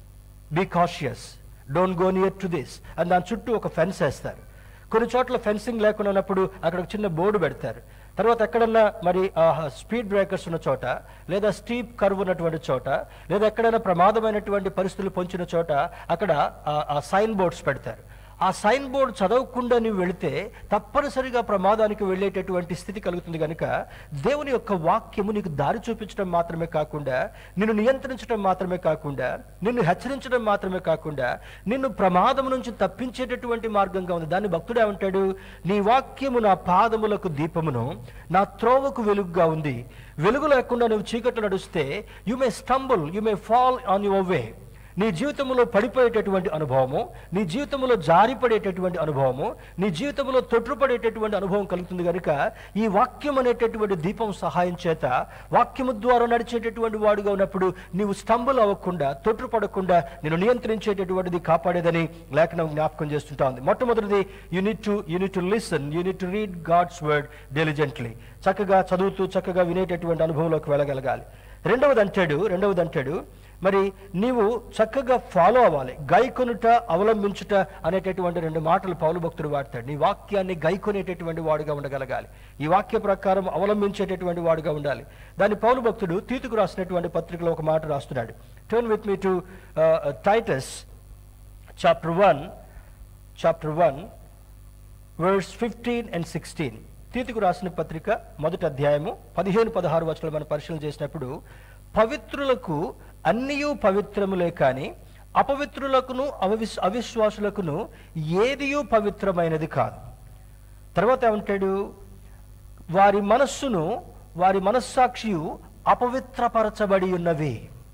be cautious don't go near to this అని దాని చుట్టూ ఒక ఫెన్స్ వేస్తారు కొన్ని చోట్ల ఫెన్సింగ్ లేకుండా ఉన్నప్పుడు అక్కడ ఒక చిన్న బోర్డు పెడతారు తర్వాత ఎక్కడన్నా మరి స్పీడ్ బ్రేకర్స్ ఉన్న చోట లేదా స్టీప్ కర్వ్ ఉన్నటువంటి చోట లేదా ఎక్కడైనా ప్రమాదమైనటువంటి పరిస్థితులు పొంచిన చోట అక్కడ ఆ సైన్ బోర్డ్స్ పెడతారు ఆ సైన్ బోర్డు చదవకుండా నీవు వెళితే తప్పనిసరిగా ప్రమాదానికి వెళ్ళేటటువంటి స్థితి కలుగుతుంది కనుక దేవుని యొక్క వాక్యము నీకు దారి చూపించడం మాత్రమే కాకుండా నిన్ను నియంత్రించడం మాత్రమే కాకుండా నిన్ను హెచ్చరించడం మాత్రమే కాకుండా నిన్ను ప్రమాదం నుంచి తప్పించేటటువంటి మార్గంగా ఉంది దాన్ని భక్తుడు ఏమంటాడు నీ వాక్యము నా పాదములకు దీపమును నా త్రోవకు వెలుగుగా ఉంది వెలుగు లేకుండా నువ్వు చీకట్లు నడుస్తే you may stumble you may fall on your way నీ జీవితంలో పడిపోయేటటువంటి అనుభవము నీ జీవితంలో జారిపడేటటువంటి అనుభవము నీ జీవితంలో తొట్టుపడేటటువంటి అనుభవం కలుగుతుంది కనుక ఈ వాక్యం అనేటటువంటి దీపం సహాయం చేత వాక్యము ద్వారా నడిచేటటువంటి వాడుగా ఉన్నప్పుడు నీవు స్తంభులు అవ్వకుండా తొట్టుపడకుండా నేను నియంత్రించేటటువంటిది కాపాడేదని లేఖనం జ్ఞాపకం చేస్తుంటా ఉంది మొట్టమొదటిది you need to you need to listen you need to read God's word diligently చక్కగా చదువుతూ చక్కగా వినేటటువంటి అనుభవంలోకి వెళ్ళగలగాలి రెండవది అంటాడు రెండవది అంటాడు మరి నీవు చక్కగా ఫాలో అవ్వాలి గైకొనుట అవలంబించుట అనేటటువంటి రెండు మాటలు పౌలు భక్తుడు వాడతాడు నీ వాక్యాన్ని గైకొనేటటువంటి వాడుగా ఉండగలగాలి ఈ వాక్య ప్రకారం అవలంబించేటటువంటి వాడుగా ఉండాలి దాని పౌలు భక్తుడు తీతుకు రాసినటువంటి పత్రికలో ఒక మాట రాస్తున్నాడు turn with me to Titus chapter one chapter one verse fifteen and sixteen తీతుకు రాసిన పత్రిక మొదటి అధ్యాయము పదిహేను పదహారు వచనాలు మనం పరిశీలన చేసినప్పుడు పవిత్రులకు అన్నియు పవిత్రములే కానీ అపవిత్రులకును అవిస్ అవిశ్వాసులకును ఏదియు పవిత్రమైనది కాదు తర్వాత ఏమంటాడు వారి మనస్సును వారి మనస్సాక్షియు అపవిత్రపరచబడి ఉన్నవి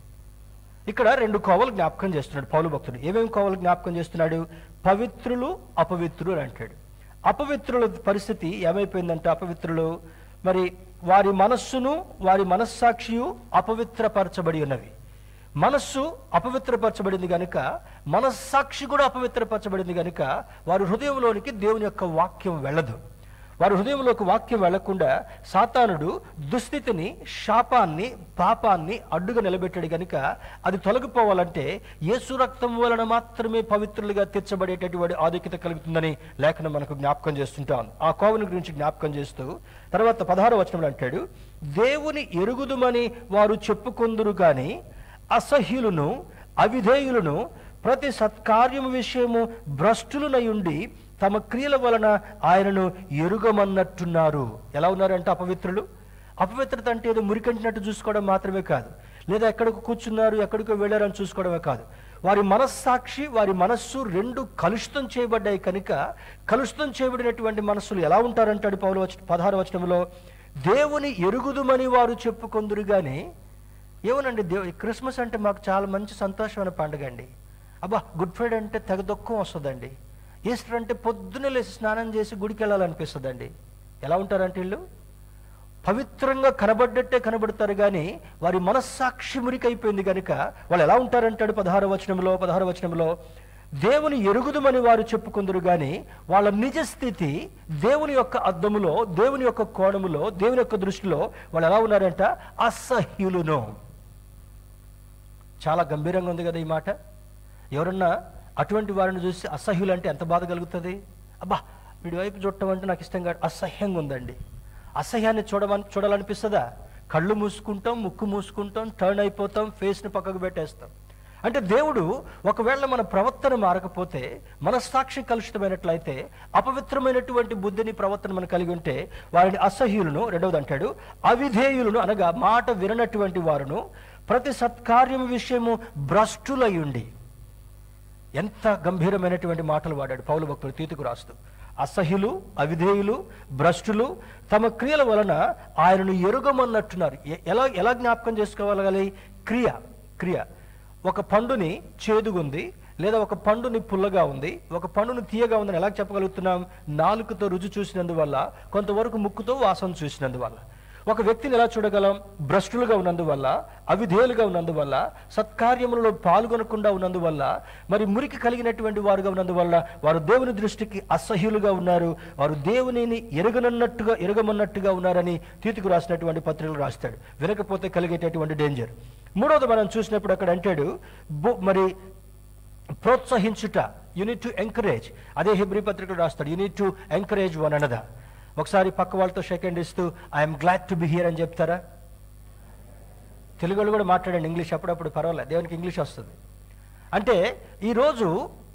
ఇక్కడ రెండు కోవలు జ్ఞాపకం చేస్తున్నాడు పౌలు భక్తుడు ఏమేమి కోవలు జ్ఞాపకం చేస్తున్నాడు పవిత్రులు అపవిత్రులు అని అంటాడు అపవిత్రుల పరిస్థితి ఏమైపోయిందంటే అపవిత్రులు మరి వారి మనస్సును వారి మనస్సాక్షియు అపవిత్రపరచబడి ఉన్నవి మనస్సు అపవిత్రపరచబడింది గనుక మనస్సాక్షి కూడా అపవిత్రపరచబడింది గనుక వారి హృదయంలోనికి దేవుని యొక్క వాక్యం వెళ్ళదు వారి హృదయంలోకి వాక్యం వెళ్లకుండా సాతానుడు దుస్థితిని శాపాన్ని పాపాన్ని అడ్డుగా నిలబెట్టాడు గనుక అది తొలగిపోవాలంటే యేసు రక్తం వలన మాత్రమే పవిత్రులుగా తీర్చబడేటటువంటి ఆధిక్యత కలుగుతుందని లేఖనం మనకు జ్ఞాపకం చేస్తుంటాం ఆ కోవని గురించి జ్ఞాపకం చేస్తూ తర్వాత పదహారు వచనంలో అంటాడు దేవుని ఎరుగుదుమని వారు చెప్పుకొందురు గాని అసహ్యులను అవిధేయులను ప్రతి సత్కార్యము విషయము భ్రష్టులనై ఉండి తమ క్రియల వలన ఆయనను ఎరుగమన్నట్టున్నారు ఎలా ఉన్నారంటే అపవిత్రులు అపవిత్రత అంటే ఏదో మురికంటినట్టు చూసుకోవడం మాత్రమే కాదు లేదా ఎక్కడికి కూర్చున్నారు ఎక్కడికో వెళ్ళారని చూసుకోవడమే కాదు వారి మనస్సాక్షి వారి మనస్సు రెండు కలుషితం చేయబడ్డాయి కనుక కలుషితం చేయబడినటువంటి మనస్సులు ఎలా ఉంటారంటాడు పౌలు వచ పదహారు వచనంలో దేవుని ఎరుగుదుమని వారు చెప్పుకొందురు కానీ ఏమోనండి దేవు క్రిస్మస్ అంటే మాకు చాలా మంచి సంతోషమైన పండుగ అండి అబ్బా గుడ్ ఫ్రైడే అంటే తెగ దుఃఖం వస్తుందండి ఈస్టర్ అంటే పొద్దున్నే లేచి స్నానం చేసి గుడికి వెళ్ళాలనిపిస్తుందండి ఎలా ఉంటారంటే వీళ్ళు పవిత్రంగా కనబడ్డట్టే కనబడతారు కానీ వారి మనస్సాక్షి మురికైపోయింది కనుక వాళ్ళు ఎలా ఉంటారంటాడు పదహార వచనంలో పదహార వచనంలో దేవుని ఎరుగుదమని వారు చెప్పుకుందరు కానీ వాళ్ళ నిజ స్థితి దేవుని యొక్క అద్దములో దేవుని యొక్క కోణములో దేవుని యొక్క దృష్టిలో వాళ్ళు ఎలా ఉన్నారంట అసహ్యులును చాలా గంభీరంగా ఉంది కదా ఈ మాట ఎవరన్నా అటువంటి వారిని చూసి అసహ్యులు అంటే ఎంత బాధ కలుగుతుంది అబ్బా వీడి వైపు చూడటం అంటే నాకు ఇష్టం కాదు అసహ్యంగా ఉందండి అసహ్యాన్ని చూడమని చూడాలనిపిస్తుందా కళ్ళు మూసుకుంటాం ముక్కు మూసుకుంటాం టర్న్ అయిపోతాం ఫేస్ని పక్కకు పెట్టేస్తాం అంటే దేవుడు ఒకవేళ మన ప్రవర్తన మారకపోతే మనస్సాక్షి కలుషితమైనట్లయితే అపవిత్రమైనటువంటి బుద్ధిని ప్రవర్తన మనం కలిగి ఉంటే వారిని అసహ్యులను రెండవది అంటాడు అవిధేయులను అనగా మాట విననటువంటి వారును ప్రతి సత్కార్యం విషయము భ్రష్టులై ఉండి ఎంత గంభీరమైనటువంటి మాటలు వాడాడు పౌలు భక్తుడు తీతుకు రాస్తూ అసహ్యులు అవిధేయులు భ్రష్టులు తమ క్రియల వలన ఆయనను ఎరుగమన్నట్టున్నారు ఎ- ఎలా ఎలా జ్ఞాపకం చేసుకోగలగాలి క్రియ క్రియ ఒక పండుని చేదుగుంది లేదా ఒక పండుని పుల్లగా ఉంది ఒక పండుని తీయగా ఉందని ఎలా చెప్పగలుగుతున్నాం నాలుకతో రుచి చూసినందువల్ల కొంతవరకు ముక్కుతో వాసన చూసినందువల్ల ఒక వ్యక్తిని ఎలా చూడగలం భ్రష్టులుగా ఉన్నందువల్ల అవిధేయులుగా ఉన్నందువల్ల సత్కార్యములలో పాల్గొనకుండా ఉన్నందువల్ల మరి మురికి కలిగినటువంటి వారుగా ఉన్నందువల్ల వారు దేవుని దృష్టికి అసహ్యులుగా ఉన్నారు వారు దేవునిని ఎరగనన్నట్టుగా ఎరగమన్నట్టుగా ఉన్నారని తీతుకు రాసినటువంటి పత్రికలు రాస్తాడు వినకపోతే కలిగేటటువంటి డేంజర్ మూడవది మనం చూసినప్పుడు అక్కడ అంటాడు బు- మరి ప్రోత్సహించుట యూనిట్ టు ఎంకరేజ్ అదే హిబ్రి పత్రికలు రాస్తాడు you need to encourage one another ఒకసారి పక్క వాళ్ళతో సెకండ్ ఇస్తూ I'm glad to be here అని చెప్తారా తెలుగులో కూడా మాట్లాడండి ఇంగ్లీష్ అప్పుడప్పుడు పర్వాలేదు దేవునికి ఇంగ్లీష్ వస్తుంది అంటే ఈరోజు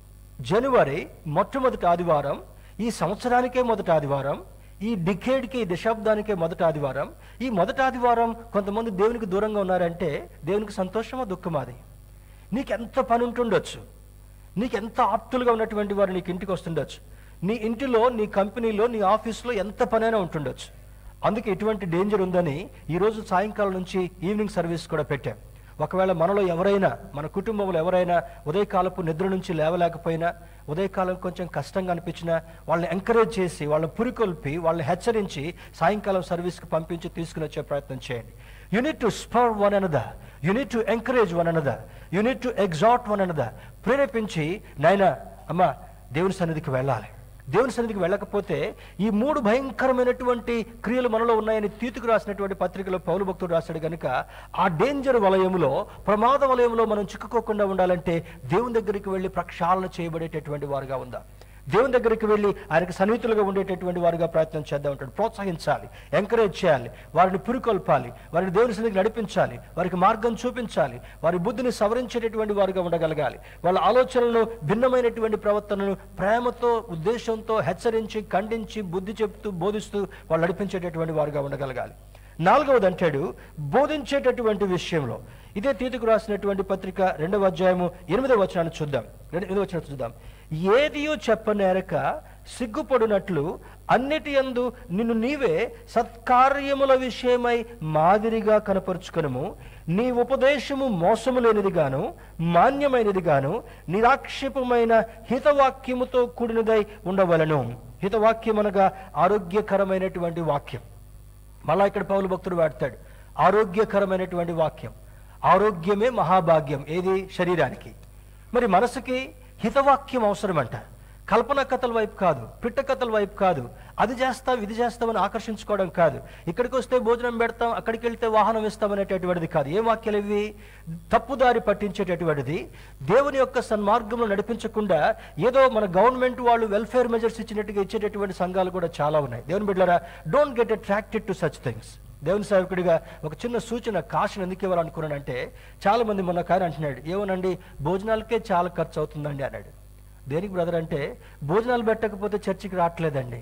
జనవరి మొట్టమొదటి ఆదివారం ఈ సంవత్సరానికే మొదటి ఆదివారం ఈ డికేడ్కి ఈ దశాబ్దానికే మొదటి ఆదివారం ఈ మొదటి ఆదివారం కొంతమంది దేవునికి దూరంగా ఉన్నారంటే దేవునికి సంతోషమా దుఃఖమా అది నీకు ఎంత పని ఉంటుండొచ్చు నీకు ఎంత ఆప్తులుగా ఉన్నటువంటి వారు నీకు ఇంటికి వస్తుండొచ్చు నీ ఇంటిలో నీ కంపెనీలో నీ ఆఫీస్లో ఎంత పనైనా ఉంటుండొచ్చు అందుకే ఎటువంటి డేంజర్ ఉందని ఈరోజు సాయంకాలం నుంచి ఈవినింగ్ సర్వీస్ కూడా పెట్టాం ఒకవేళ మనలో ఎవరైనా మన కుటుంబంలో ఎవరైనా ఉదయకాలపు నిద్ర నుంచి లేవలేకపోయినా ఉదయకాలం కొంచెం కష్టంగా అనిపించినా వాళ్ళని ఎంకరేజ్ చేసి వాళ్ళని పురికొల్పి వాళ్ళని హెచ్చరించి సాయంకాలం సర్వీస్కి పంపించి తీసుకుని వచ్చే ప్రయత్నం చేయండి you need to spur one another you need to encourage one another you need to exhort one another ప్రేరేపించి నాయనా అమ్మ దేవుని సన్నిధికి వెళ్ళాలి దేవుని సన్నిధికి వెళ్ళకపోతే ఈ మూడు భయంకరమైనటువంటి క్రియలు మనలో ఉన్నాయని తీతుకు రాసినటువంటి పత్రికలో పౌలు భక్తుడు రాశాడు కనుక ఆ డేంజర్ వలయములో ప్రమాద వలయంలో మనం చిక్కుకోకుండా ఉండాలంటే దేవుని దగ్గరికి వెళ్ళి ప్రక్షాళన చేయబడేటటువంటి వారుగా ఉందా దేవుని దగ్గరికి వెళ్ళి ఆయనకు సన్నిహితులుగా ఉండేటటువంటి వారుగా ప్రయత్నం చేద్దాం ఉంటాడు ప్రోత్సహించాలి ఎంకరేజ్ చేయాలి వారిని పురికొల్పాలి వారిని దేవుని సన్నిధికి నడిపించాలి వారికి మార్గం చూపించాలి వారి బుద్ధిని సవరించేటటువంటి వారుగా ఉండగలగాలి వాళ్ళ ఆలోచనలను భిన్నమైనటువంటి ప్రవర్తనను ప్రేమతో ఉద్దేశంతో హెచ్చరించి ఖండించి బుద్ధి చెప్తూ బోధిస్తూ వాళ్ళు నడిపించేటటువంటి వారుగా ఉండగలగాలి నాలుగవది అంటాడు బోధించేటటువంటి విషయంలో ఇదే తీతుకు రాసినటువంటి పత్రిక రెండవ అధ్యాయము ఎనిమిదవ వచనాన్ని చూద్దాం రెండు ఎనిమిదవ వచనాన్ని చూద్దాం ఏదియో చెప్పనేరక సిగ్గుపడినట్లు అన్నిటి యందు నిన్ను నీవే సత్కార్యముల విషయమై మాదిరిగా కనపరుచుకొనుము నీ ఉపదేశము మోసము లేనిదిగాను మాన్యమైనదిగాను నిరాక్షేపమైన హితవాక్యముతో కూడినదై ఉండవలను హితవాక్యం అనగా ఆరోగ్యకరమైనటువంటి వాక్యం మళ్ళా ఇక్కడ పౌలు భక్తుడు వాడతాడు ఆరోగ్యకరమైనటువంటి వాక్యం ఆరోగ్యమే మహాభాగ్యం ఏది శరీరానికి మరి మనసుకి హితవాక్యం అవసరమంట కల్పన కథల వైపు కాదు పిట్ట కథల వైపు కాదు అది చేస్తాం ఇది చేస్తామని ఆకర్షించుకోవడం కాదు ఇక్కడికి వస్తే భోజనం పెడతాం అక్కడికి వెళ్తే వాహనం ఇస్తామనేటటువంటిది కాదు ఏ వాక్యాలు ఇవి తప్పుదారి పట్టించేటటువంటిది దేవుని యొక్క సన్మార్గంలో నడిపించకుండా ఏదో మన గవర్నమెంట్ వాళ్ళు వెల్ఫేర్ మెజర్స్ ఇచ్చినట్టుగా ఇచ్చేటటువంటి సంఘాలు కూడా చాలా ఉన్నాయి దేవుని బిడ్డలారా don't get attracted to such things దేవుని సేవకుడిగా ఒక చిన్న సూచన కాశను ఎందుకు ఇవ్వాలనుకున్నానంటే చాలా మంది మొన్న కారు అంటున్నాడు ఏమోనండి భోజనాలకే చాలా ఖర్చు అవుతుందండి అన్నాడు దేనికి బ్రదర్ అంటే భోజనాలు పెట్టకపోతే చర్చికి రావట్లేదండి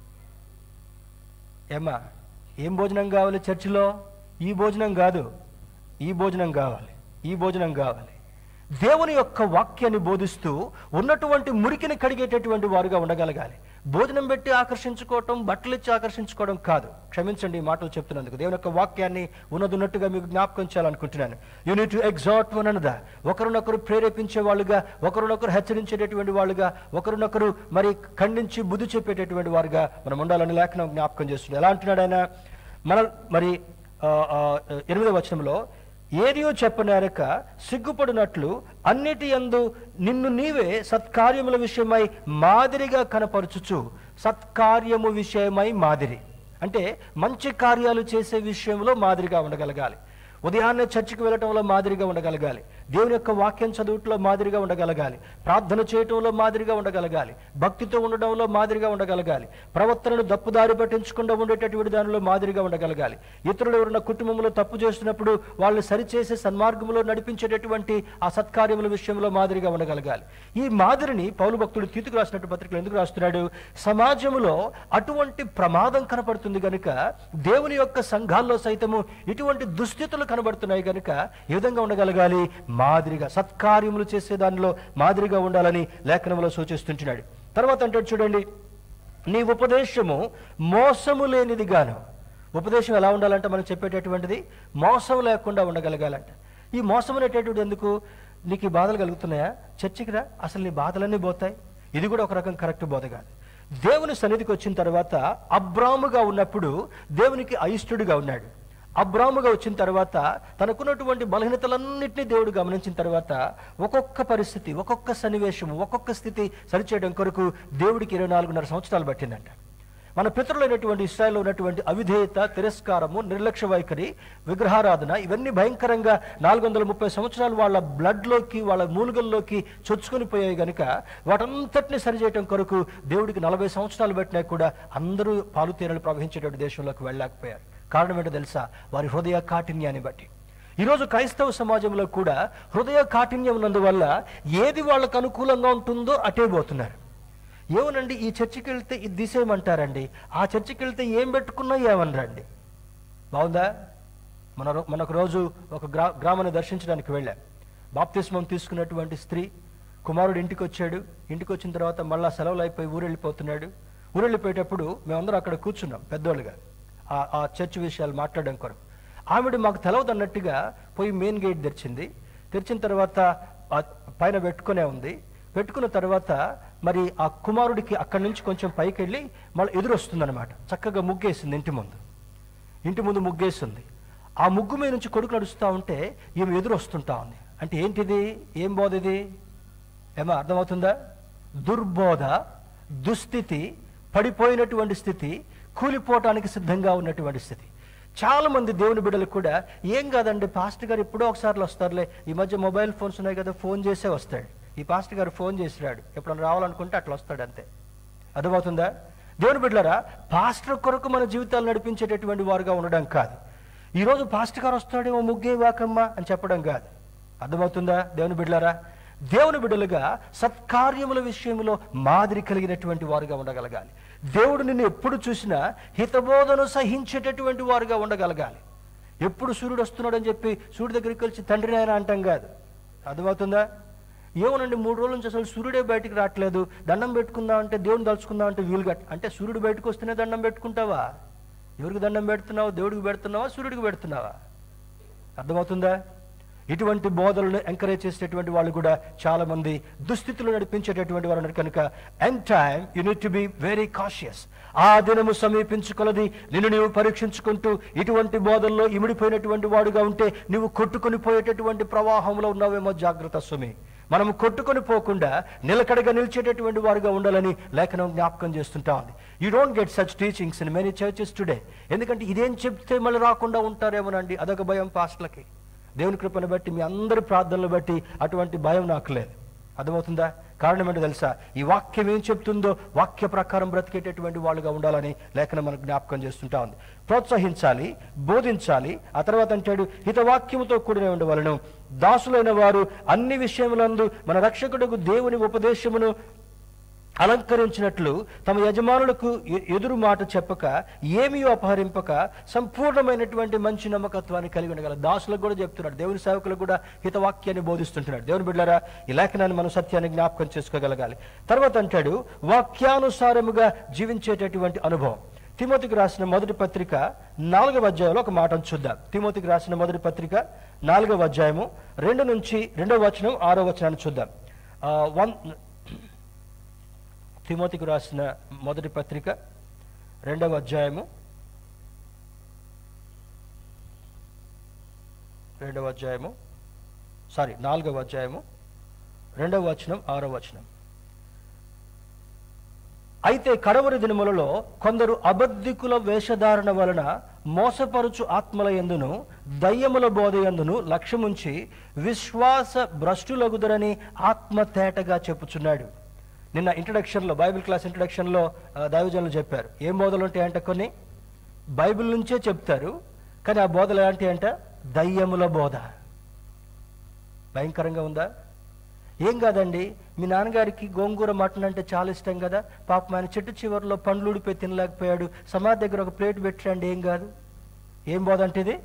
ఏమ్మా ఏం భోజనం కావాలి చర్చిలో ఈ భోజనం కాదు ఈ భోజనం కావాలి ఈ భోజనం కావాలి దేవుని యొక్క వాక్యాన్ని బోధిస్తూ ఉన్నటువంటి మురికిని కడిగేటటువంటి వారుగా ఉండగలగాలి భోజనం పెట్టి ఆకర్షించుకోవటం బట్టలు ఇచ్చి ఆకర్షించుకోవడం కాదు క్షమించండి ఈ మాటలు చెప్తున్నందుకు దేవుని యొక్క వాక్యాన్ని ఉన్నదున్నట్టుగా మీకు జ్ఞాపకం చేయాలనుకుంటున్నాను you need to exhort one another ఒకరినొకరు ప్రేరేపించే వాళ్ళుగా ఒకరినొకరు హెచ్చరించేటటువంటి వాళ్ళుగా ఒకరినొకరు మరి ఖండించి బుద్ధి చెప్పేటటువంటి వారుగా మనం ఉండాలని లేఖనం జ్ఞాపకం చేస్తుంది ఎలా అంటున్నాడు ఆయన మన మరి ఆ, ఆ, ఎనిమిదవ వచనంలో ఏదియో చెప్పనేరక సిగ్గుపడినట్లు అన్నిటి యందు నిన్ను నీవే సత్కార్యముల విషయమై మాదిరిగా కనపరచుచు సత్కార్యము విషయమై మాదిరి అంటే మంచి కార్యాలు చేసే విషయంలో మాదిరిగా ఉండగలగాలి ఉదయాన్నే చర్చికి వెళ్ళటంలో మాదిరిగా ఉండగలగాలి దేవుని యొక్క వాక్యం చదువుట్లో మాదిరిగా ఉండగలగాలి ప్రార్థన చేయటంలో మాదిరిగా ఉండగలగాలి భక్తితో ఉండడంలో మాదిరిగా ఉండగలగాలి ప్రవర్తనను దప్పుదారి పట్టించకుండా ఉండేటటువంటి దానిలో మాదిరిగా ఉండగలగాలి ఇతరులు ఎవరైనా కుటుంబంలో తప్పు చేస్తున్నప్పుడు వాళ్ళని సరిచేసే సన్మార్గంలో నడిపించేటటువంటి ఆ సత్కార్యముల విషయంలో మాదిరిగా ఉండగలగాలి ఈ మాదిరిని పౌలు భక్తుడు తీతుకు రాసినట్టు పత్రికలు ఎందుకు రాస్తున్నాడు సమాజంలో అటువంటి ప్రమాదం కనపడుతుంది గనుక దేవుని యొక్క సంఘాల్లో సైతము ఇటువంటి దుస్థితులు కనబడుతున్నాయి గనుక ఏ విధంగా ఉండగలగాలి మాదిరిగా సత్కార్యములు చేసే దానిలో మాదిరిగా ఉండాలని లేఖనంలో సూచిస్తుంటున్నాడు తర్వాత అంటాడు చూడండి నీ ఉపదేశము మోసము లేనిదిగాను ఉపదేశం ఎలా ఉండాలంటే మనం చెప్పేటటువంటిది మోసం లేకుండా ఉండగలగాలంట ఈ మోసం అనేటటువంటి ఎందుకు నీకు ఈ బాధలు కలుగుతున్నాయా చర్చికి రా అసలు నీ బాధలన్నీ పోతాయి ఇది కూడా ఒక రకం కరెక్ట్ బోధ కాదు దేవుని సన్నిధికి వచ్చిన తర్వాత అబ్రాముగా ఉన్నప్పుడు దేవునికి అయిష్టుడిగా ఉన్నాడు అబ్రాముగా వచ్చిన తర్వాత తనకున్నటువంటి బలహీనతలన్నింటినీ దేవుడు గమనించిన తర్వాత ఒక్కొక్క పరిస్థితి ఒక్కొక్క సన్నివేశం ఒక్కొక్క స్థితి సరిచేయడం కొరకు దేవుడికి ఇరవై నాలుగున్నర సంవత్సరాలు పట్టిందంట మన పితరులైనటువంటి ఇస్రాయల్లో ఉన్నటువంటి అవిధేయత తిరస్కారము నిర్లక్ష్య వైఖరి విగ్రహారాధన ఇవన్నీ భయంకరంగా నాలుగు వందల ముప్పై సంవత్సరాలు వాళ్ళ బ్లడ్లోకి వాళ్ళ మూలుగల్లోకి చొచ్చుకొని పోయాయి గనుక వాటంతటిని సరిచేయటం కొరకు దేవుడికి నలభై సంవత్సరాలు పెట్టినా కూడా అందరూ పాలు తేనెలు ప్రవహించేటువంటి దేశంలోకి వెళ్ళలేకపోయారు కారణం ఏంటో తెలుసా వారి హృదయ కాఠిన్యాన్ని బట్టి ఈరోజు క్రైస్తవ సమాజంలో కూడా హృదయ కాఠిన్యం ఉన్నందువల్ల ఏది వాళ్ళకు అనుకూలంగా ఉంటుందో అటే పోతున్నారు ఏమనండి ఈ చర్చికి వెళ్తే ఇది దిసేయమంటారండి ఆ చర్చికి వెళ్తే ఏం పెట్టుకున్నా ఏమనరండి బాగుందా మన రో- మనొక రోజు ఒక గ్రా గ్రామాన్ని దర్శించడానికి వెళ్ళాం బాప్తిస్మం తీసుకున్నటువంటి స్త్రీ కుమారుడు ఇంటికి వచ్చాడు ఇంటికి వచ్చిన తర్వాత మళ్ళా సెలవులు అయిపోయి ఊరెళ్ళిపోతున్నాడు ఊరెళ్ళిపోయేటప్పుడు మేమందరం అక్కడ కూర్చున్నాం పెద్దోళ్ళుగా ఆ ఆ చర్చ్ విషయాలు మాట్లాడడం కొరకు ఆవిడ మాకు తెలవదన్నట్టుగా పోయి మెయిన్ గేట్ తెరిచింది తెరిచిన తర్వాత ఆ పైన పెట్టుకునే ఉంది పెట్టుకున్న తర్వాత మరి ఆ కుమారుడికి అక్కడి నుంచి కొంచెం పైకి వెళ్ళి మళ్ళీ ఎదురు వస్తుందన్నమాట చక్కగా ముగ్గేసింది ఇంటి ముందు ఇంటి ముందు ముగ్గేస్తుంది ఆ ముగ్గు మీద నుంచి కొడుకు నడుస్తూ ఉంటే ఈమె ఎదురు వస్తుంటా ఉంది అంటే ఏంటిది ఏం బోధ ఇది ఏమో అర్థమవుతుందా దుర్బోధ దుస్థితి పడిపోయినటువంటి స్థితి కూలిపోవటానికి సిద్ధంగా ఉన్నటువంటి స్థితి చాలా మంది దేవుని బిడ్డలు కూడా ఏం కాదండి పాస్టర్ గారు ఎప్పుడో ఒకసారి వస్తారులే ఈ మధ్య మొబైల్ ఫోన్స్ ఉన్నాయి కదా ఫోన్ చేసే వస్తాడు ఈ పాస్టర్ గారు ఫోన్ చేసిరాడు ఎప్పుడైనా రావాలనుకుంటే అట్లా వస్తాడు అంతే అర్థమవుతుందా దేవుని బిడ్డలారా పాస్టర్ కొరకు మన జీవితాలు నడిపించేటటువంటి వారుగా ఉండడం కాదు ఈరోజు పాస్టర్ గారు వస్తాడేమో ముగ్గే వాకమ్మా అని చెప్పడం కాదు అర్థమవుతుందా దేవుని బిడ్డలారా దేవుని బిడ్డలుగా సత్కార్యముల విషయంలో మాదిరి కలిగినటువంటి వారుగా ఉండగలగాలి దేవుడు నిన్ను ఎప్పుడు చూసినా హితబోధను సహించేటటువంటి వారుగా ఉండగలగాలి ఎప్పుడు సూర్యుడు వస్తున్నాడని చెప్పి సూర్యుడి దగ్గరికి వచ్చి తండ్రి నాయన అంటాం కాదు అర్థమవుతుందా ఏమోనండి మూడు రోజుల నుంచి అసలు సూర్యుడే బయటికి రావట్లేదు దండం పెట్టుకుందాం అంటే దేవుని తలుచుకుందాం అంటే వీలుగా అంటే సూర్యుడు బయటకు వస్తేనే దండం పెట్టుకుంటావా ఎవరికి దండం పెడుతున్నావు దేవుడికి పెడుతున్నావా సూర్యుడికి పెడుతున్నావా అర్థమవుతుందా ఇటువంటి బోధలను ఎంకరేజ్ చేసేటటువంటి వాళ్ళు కూడా చాలా మంది దుస్థితులు నడిపించేటటువంటి వారు ఉన్నారు కనుక end time you need to be very cautious ఆ దినము సమీపించుకొలది నిన్ను నీవు పరీక్షించుకుంటూ ఇటువంటి బోధల్లో ఇమిడిపోయినటువంటి వాడుగా ఉంటే నువ్వు కొట్టుకొని పోయేటటువంటి ప్రవాహంలో ఉన్నావేమో జాగ్రత్త సుమి మనం కొట్టుకొని పోకుండా నిలకడగా నిలిచేటటువంటి వారుగా ఉండాలని లేఖనం జ్ఞాపకం చేస్తుంటా ఉంది you don't get such teachings in many churches today ఎందుకంటే ఇదేం చెప్తే మళ్ళీ రాకుండా ఉంటారేమోనండి అదొక భయం పాస్టర్లకి దేవుని కృపను బట్టి మీ అందరి ప్రార్థనలు బట్టి అటువంటి భయం నాకు లేదు అర్థమవుతుందా కారణం ఏంటో తెలుసా ఈ వాక్యం ఏం చెప్తుందో వాక్య ప్రకారం బ్రతికేటటువంటి వాళ్ళుగా ఉండాలని లేఖనం మనకు జ్ఞాపకం చేస్తుంటా ఉంది ప్రోత్సహించాలి బోధించాలి ఆ తర్వాత అంటాడు హితవాక్యముతో కూడిన ఉండవలను దాసులైన వారు అన్ని విషయములందు మన రక్షకుడుకు దేవుని ఉపదేశమును అలంకరించినట్లు తమ యజమానులకు ఎ- ఎదురు మాట చెప్పక ఏమీ అపహరింపక సంపూర్ణమైనటువంటి మంచి నమ్మకత్వాన్ని కలిగి ఉండగల దాసులకు కూడా చెప్తున్నాడు దేవుని సేవకులకు కూడా హితవాక్యాన్ని బోధిస్తుంటున్నాడు దేవుని బిడ్డారా ఈ లేఖనాన్ని మనం సత్యాన్ని జ్ఞాపకం చేసుకోగలగాలి తర్వాత అంటాడు వాక్యానుసారముగా జీవించేటటువంటి అనుభవం తిమోతికి రాసిన మొదటి పత్రిక నాలుగవ అధ్యాయంలో ఒక మాటను చూద్దాం తిమోతికి రాసిన మొదటి పత్రిక నాలుగవ అధ్యాయము రెండు నుంచి రెండవ వచనం ఆరో వచనాన్ని చూద్దాం ఆ, వన్ తిమోతికి రాసిన మొదటి పత్రిక రెండవ అధ్యాయము రెండవ అధ్యాయము సారీ నాలుగవ అధ్యాయము రెండవ వచనం ఆరవ వచనం అయితే కడవరి దినములలో కొందరు అబద్ధికుల వేషధారణ వలన మోసపరుచు ఆత్మల ఎందును దయ్యముల బోధ ఎందును లక్ష్యముంచి విశ్వాస భ్రష్టులగుదరని ఆత్మ తేటగా చెప్పుచున్నాడు నిన్న ఇంట్రడక్షన్లో బైబిల్ క్లాస్ ఇంట్రడక్షన్లో ఆ, దైవజనులు చెప్పారు ఏం బోధలు ఉంటాయంటే కొన్ని బైబిల్ నుంచే చెప్తారు కానీ ఆ బోధలు ఎలాంటి అంట దయ్యముల బోధ భయంకరంగా ఉందా ఏం కాదండి మీ నాన్నగారికి గోంగూర మటన్ అంటే చాలా ఇష్టం కదా పాపం ఆయన చెట్టు చివరిలో పండ్లు ఊడిపోయి తినలేకపోయాడు సమాధి దగ్గర ఒక ప్లేట్ పెట్టండి ఏం కాదు ఏం బోధ అంటే ఇది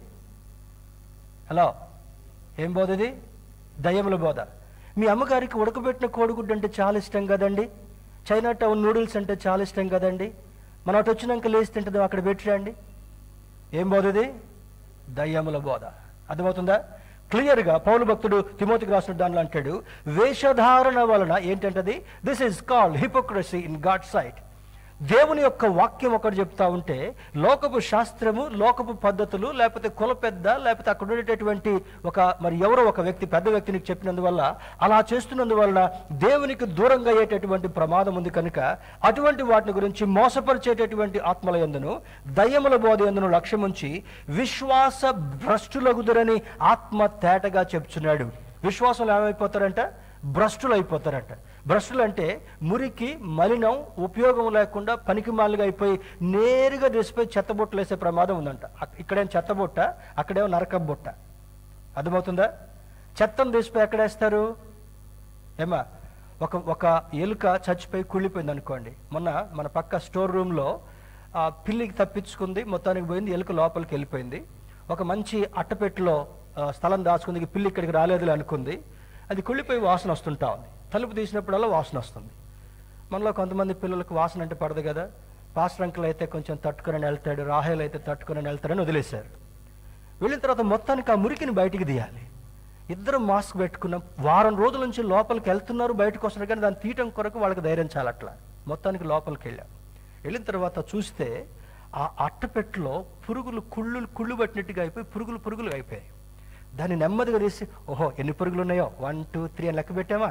హలో ఏం బోధ ఇది దయ్యముల బోధ మీ అమ్మగారికి ఉడకబెట్టిన కోడిగుడ్డు అంటే చాలా ఇష్టం కదండి చైనా టౌన్ నూడిల్స్ అంటే చాలా ఇష్టం కదండి మనం అటు వచ్చినాక లేచి తింటుంది అక్కడ పెట్టిరండి ఏం బోధ ఇది దయ్యముల బోధ అర్థమవుతుందా క్లియర్గా పౌలు భక్తుడు తిమోతికి రాసిన దానిలో అంటాడు వేషధారణ వలన ఏంటంటది this is called hypocrisy in God sight దేవుని యొక్క వాక్యం ఒకటి చెప్తా ఉంటే లోకపు శాస్త్రము లోకపు పద్ధతులు లేకపోతే కుల పెద్ద లేకపోతే అక్కడ ఉండేటటువంటి ఒక మరి ఎవరో ఒక వ్యక్తి పెద్ద వ్యక్తి నీకు చెప్పినందువల్ల అలా చేస్తున్నందువల్ల దేవునికి దూరంగా అయ్యేటటువంటి ప్రమాదం ఉంది కనుక అటువంటి వాటిని గురించి మోసపరిచేటటువంటి ఆత్మల ఎందును దయ్యముల బోధ ఎందును లక్ష్యముంచి విశ్వాస భ్రష్టులగుదురని ఆత్మ తేటగా చెప్తున్నాడు విశ్వాసంలో ఏమైపోతారంట భ్రష్టులు అయిపోతారంట భ్రష్టులు అంటే మురికి మలినం ఉపయోగం లేకుండా పనికి మాలుగా అయిపోయి నేరుగా దిసిపోయి చెత్తబొట్టలు వేసే ప్రమాదం ఉందంట అక్- ఇక్కడేం చెత్తబొట్ట అక్కడేమో నరకం బొట్ట అర్థమవుతుందా చెత్తను తీసిపోయి ఎక్కడేస్తారు ఏమా ఒక ఒక ఎలుక చచ్చిపోయి కుళ్ళిపోయింది అనుకోండి మొన్న మన పక్క స్టోర్ రూమ్లో ఆ పిల్లికి తప్పించుకుంది మొత్తానికి పోయింది ఎలుక లోపలికి వెళ్ళిపోయింది ఒక మంచి అట్టపెట్టులో ఆ, స్థలం దాచుకుంది పిల్లి ఇక్కడికి రాలేదులే అనుకుంది అది కుళ్ళిపోయి వాసన వస్తుంటా ఉంది తలుపు తీసినప్పుడల్లా వాసన వస్తుంది మనలో కొంతమంది పిల్లలకు వాసన అంటే పడదు కదా పాస్టర్ అంకుల్ అయితే కొంచెం తట్టుకొని వెళ్తాడు రాహేల్ అయితే తట్టుకొని వెళ్తాడని వదిలేశారు వెళ్ళిన తర్వాత మొత్తానికి ఆ మురికిని బయటికి తీయాలి ఇద్దరు మాస్క్ పెట్టుకున్నాం వారం రోజుల నుంచి లోపలికి వెళ్తున్నారు బయటకు వస్తున్నారు కానీ దాన్ని తీయటం కొరకు వాళ్ళకి ధైర్యం చాలా అట్లా మొత్తానికి లోపలికి వెళ్ళాం వెళ్ళిన తర్వాత చూస్తే ఆ అట్టపెట్టులో పురుగులు కుళ్ళు కుళ్ళు పట్టినట్టుగా అయిపోయి పురుగులు పురుగులు అయిపోయాయి దాన్ని నెమ్మదిగా తీసి ఓహో ఎన్ని పురుగులు ఉన్నాయో వన్ టూ త్రీ అని లెక్క పెట్టామా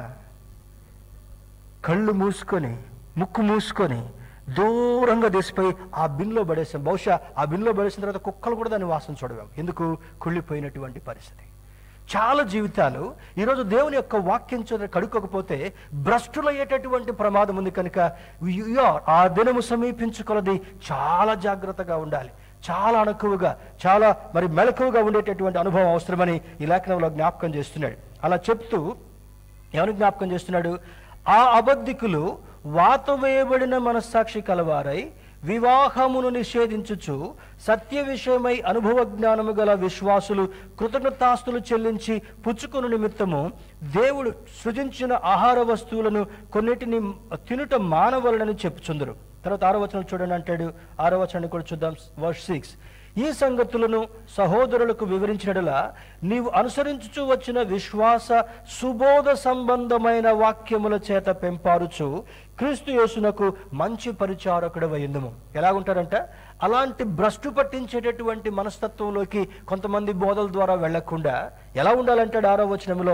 కళ్ళు మూసుకొని ముక్కు మూసుకొని దూరంగా తీసిపోయి ఆ బిన్లో పడేసాం బహుశా ఆ బిన్లో పడేసిన తర్వాత కుక్కలు కూడా దాన్ని వాసన చూడవేం ఎందుకు కుళ్ళిపోయినటువంటి పరిస్థితి చాలా జీవితాలు ఈరోజు దేవుని యొక్క వాక్యం చదివి కడుక్కోకపోతే భ్రష్టులయ్యేటటువంటి ప్రమాదం ఉంది కనుక you are ఆ దినము సమీపించుకొలది చాలా జాగ్రత్తగా ఉండాలి చాలా అణకువగా చాలా మరి మెలకువగా ఉండేటటువంటి అనుభవం అవసరమని ఈ లేఖనంలో జ్ఞాపకం చేస్తున్నాడు అలా చెప్తూ ఎవరిని జ్ఞాపకం చేస్తున్నాడు ఆ అబద్ధికులు వాత వేయబడిన మనస్సాక్షి కలవారై వివాహమును నిషేధించుచు సత్య విషయమై అనుభవ జ్ఞానము గల విశ్వాసులు కృతజ్ఞతాస్తులు చెల్లించి పుచ్చుకుని నిమిత్తము దేవుడు సృజించిన ఆహార వస్తువులను కొన్నిటిని తినుట మానవలనని చెప్పుచుందరు తర్వాత ఆరో వచనం చూడండి అంటాడు ఆరో వచనాన్ని కూడా చూద్దాం వర్స్ సిక్స్ ఈ సంగతులను సహోదరులకు వివరించినలా నీవు అనుసరించుచు వచ్చిన విశ్వాస సుబోధ సంబంధమైన వాక్యముల చేత పెంపారుచు క్రీస్తు యేసునకు మంచి పరిచారకుడు అయ్యిందము ఎలాగుంటారంట అలాంటి భ్రష్టు పట్టించేటటువంటి మనస్తత్వంలోకి కొంతమంది బోధల ద్వారా వెళ్లకుండా ఎలా ఉండాలంటాడు ఆరో వచనములో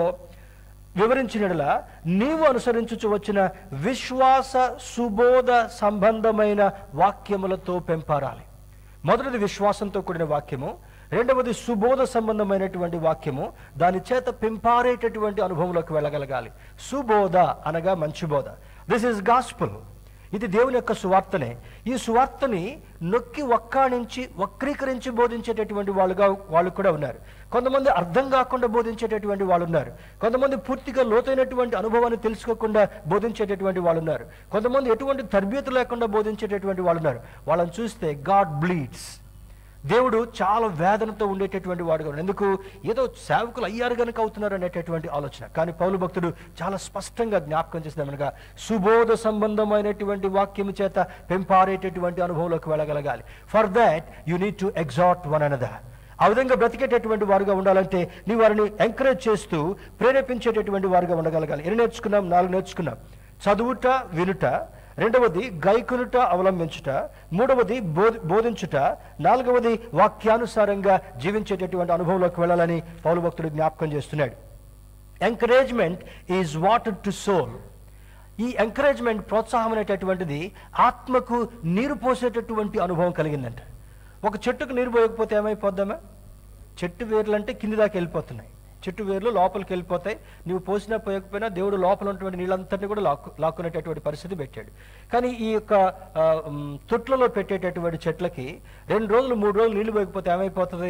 వివరించినలా నీవు అనుసరించుచు వచ్చిన విశ్వాస సుబోధ సంబంధమైన వాక్యములతో పెంపారాలి మొదటిది విశ్వాసంతో కూడిన వాక్యము రెండవది సుబోధ సంబంధమైనటువంటి వాక్యము దాని చేత పెంపారేటటువంటి అనుభవంలోకి వెళ్ళగలగాలి సుబోధ అనగా మంచి బోధ దిస్ ఇస్ గాస్పుల్ ఇది దేవుని యొక్క సువార్తనే ఈ సువార్తని నొక్కి వక్కాణించి వక్రీకరించి బోధించేటటువంటి వాళ్ళుగా వాళ్ళు కూడా ఉన్నారు కొంతమంది అర్థం కాకుండా బోధించేటటువంటి వాళ్ళు ఉన్నారు కొంతమంది పూర్తిగా లోతైనటువంటి అనుభవాన్ని తెలుసుకోకుండా బోధించేటటువంటి వాళ్ళు ఉన్నారు కొంతమంది ఎటువంటి తరబియత లేకుండా బోధించేటటువంటి వాళ్ళు ఉన్నారు వాళ్ళని చూస్తే గాడ్ బ్లీడ్స్ దేవుడు చాలా వేదనతో ఉండేటటువంటి వాడుగా ఉన్నాడు ఎందుకు ఏదో సేవకులు అయ్యారు గనుక అవుతున్నారు అనేటటువంటి ఆలోచన కానీ పౌలు భక్తుడు చాలా స్పష్టంగా జ్ఞాపకం చేసినామనగా సుబోధ సంబంధమైనటువంటి వాక్యము చేత పెంపారేటటువంటి అనుభవంలోకి వెళ్ళగలగాలి for that you need to exhort one another ఆ విధంగా బ్రతికేటటువంటి వారుగా ఉండాలంటే నీ వారిని ఎంకరేజ్ చేస్తూ ప్రేరేపించేటటువంటి వారుగా ఉండగలగాలి ఎన్ని నేర్చుకున్నాం నాలుగు నేర్చుకున్నాం చదువుట వినుట రెండవది గైకునుట అవలంబించుట మూడవది బోధ బోధించుట నాలుగవది వాక్యానుసారంగా జీవించేటటువంటి అనుభవంలోకి వెళ్ళాలని పౌలు భక్తుడు జ్ఞాపకం చేస్తున్నాడు encouragement is water to soul ఈ ఎంకరేజ్మెంట్ ప్రోత్సాహం అనేటటువంటిది ఆత్మకు నీరు పోసేటటువంటి అనుభవం కలిగిందంట ఒక చెట్టుకు నీరు పోయకపోతే ఏమైపోద్దామా చెట్టు వేర్లు అంటే కింది దాకా వెళ్ళిపోతున్నాయి చెట్టు వేర్లు లోపలికి వెళ్ళిపోతాయి నువ్వు పోసినా పోయకపోయినా దేవుడు లోపల ఉన్నటువంటి నీళ్ళంతటిని కూడా లాక్కు లాక్కునేటటువంటి పరిస్థితి పెట్టాడు కానీ ఈ యొక్క ఆ, మ్, తొట్లలో పెట్టేటటువంటి చెట్లకి రెండు రోజులు మూడు రోజులు నీళ్లు పోయకపోతే ఏమైపోతుంది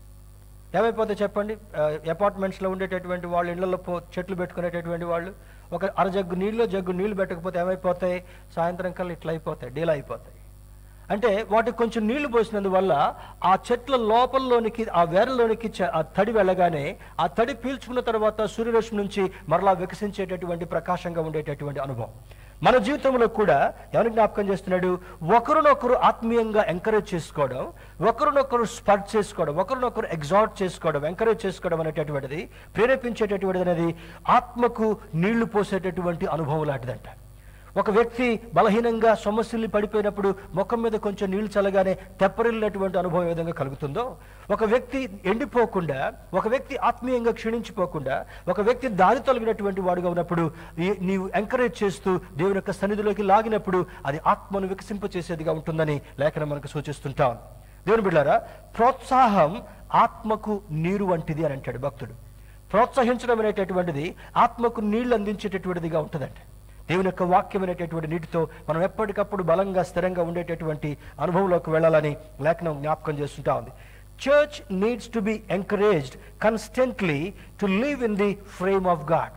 ఏమైపోతే చెప్పండి అపార్ట్మెంట్స్లో ఉండేటటువంటి వాళ్ళు ఇళ్లలో పో చెట్లు పెట్టుకునేటటువంటి వాళ్ళు ఒక అర జగ్గు నీళ్ళు జగ్గు నీళ్లు పెట్టకపోతే ఏమైపోతాయి సాయంత్రం కల్లా ఇట్లా అయిపోతాయి డీల్ అయిపోతాయి అంటే వాటికి కొంచెం నీళ్లు పోసినందువల్ల ఆ చెట్ల లోపలలోనికి ఆ వేరలోనికి చ- ఆ తడి వెళ్ళగానే ఆ తడి పీల్చుకున్న తర్వాత సూర్యరశ్మి నుంచి మరలా వికసించేటటువంటి ప్రకాశంగా ఉండేటటువంటి అనుభవం మన జీవితంలో కూడా ఎవరిని జ్ఞాపకం చేస్తున్నాడు ఒకరినొకరు ఆత్మీయంగా ఎంకరేజ్ చేసుకోవడం ఒకరినొకరు స్పర్ట్ చేసుకోవడం ఒకరినొకరు ఎగ్జార్ట్ చేసుకోవడం ఎంకరేజ్ చేసుకోవడం అనేటటువంటిది ప్రేరేపించేటటువంటిది అనేది ఆత్మకు నీళ్లు పోసేటటువంటి అనుభవం లాంటిదంట ఒక వ్యక్తి బలహీనంగా సమస్యల్ని పడిపోయినప్పుడు ముఖం మీద కొంచెం నీళ్లు చల్లగానే తెప్పరిల్లినటువంటి అనుభవం ఏ విధంగా కలుగుతుందో ఒక వ్యక్తి ఎండిపోకుండా ఒక వ్యక్తి ఆత్మీయంగా క్షీణించిపోకుండా ఒక వ్యక్తి దారి తొలగినటువంటి వాడుగా ఉన్నప్పుడు ఈ- నీవు ఎంకరేజ్ చేస్తూ దేవుని యొక్క సన్నిధిలోకి లాగినప్పుడు అది ఆత్మను వికసింపచేసేదిగా ఉంటుందని లేఖనం మనకు సూచిస్తుంటాం దేవుని బిడ్డారా ప్రోత్సాహం ఆత్మకు నీరు వంటిది అని అంటాడు భక్తుడు ప్రోత్సహించడం అనేటటువంటిది ఆత్మకు నీళ్లు అందించేటటువంటిదిగా ఉంటుందంట దేవుని యొక్క వాక్యం అనేటటువంటి నీటితో మనం ఎప్పటికప్పుడు బలంగా స్థిరంగా ఉండేటటువంటి అనుభవంలోకి వెళ్ళాలని లేఖనం జ్ఞాపకం చేస్తుంటా ఉంది church needs to be encouraged constantly to live in the frame of God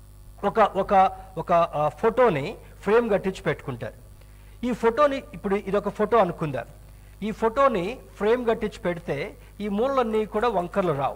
ఒక ఒక ఒక ఆ, ఫోటోని ఫ్రేమ్ కట్టించి పెట్టుకుంటారు ఈ ఫోటోని ఇప్పుడు ఇది ఒక ఫోటో అనుకుందాం ఈ ఫోటోని ఫ్రేమ్ కట్టించి పెడితే ఈ మూలన్నీ కూడా వంకర్లు రావు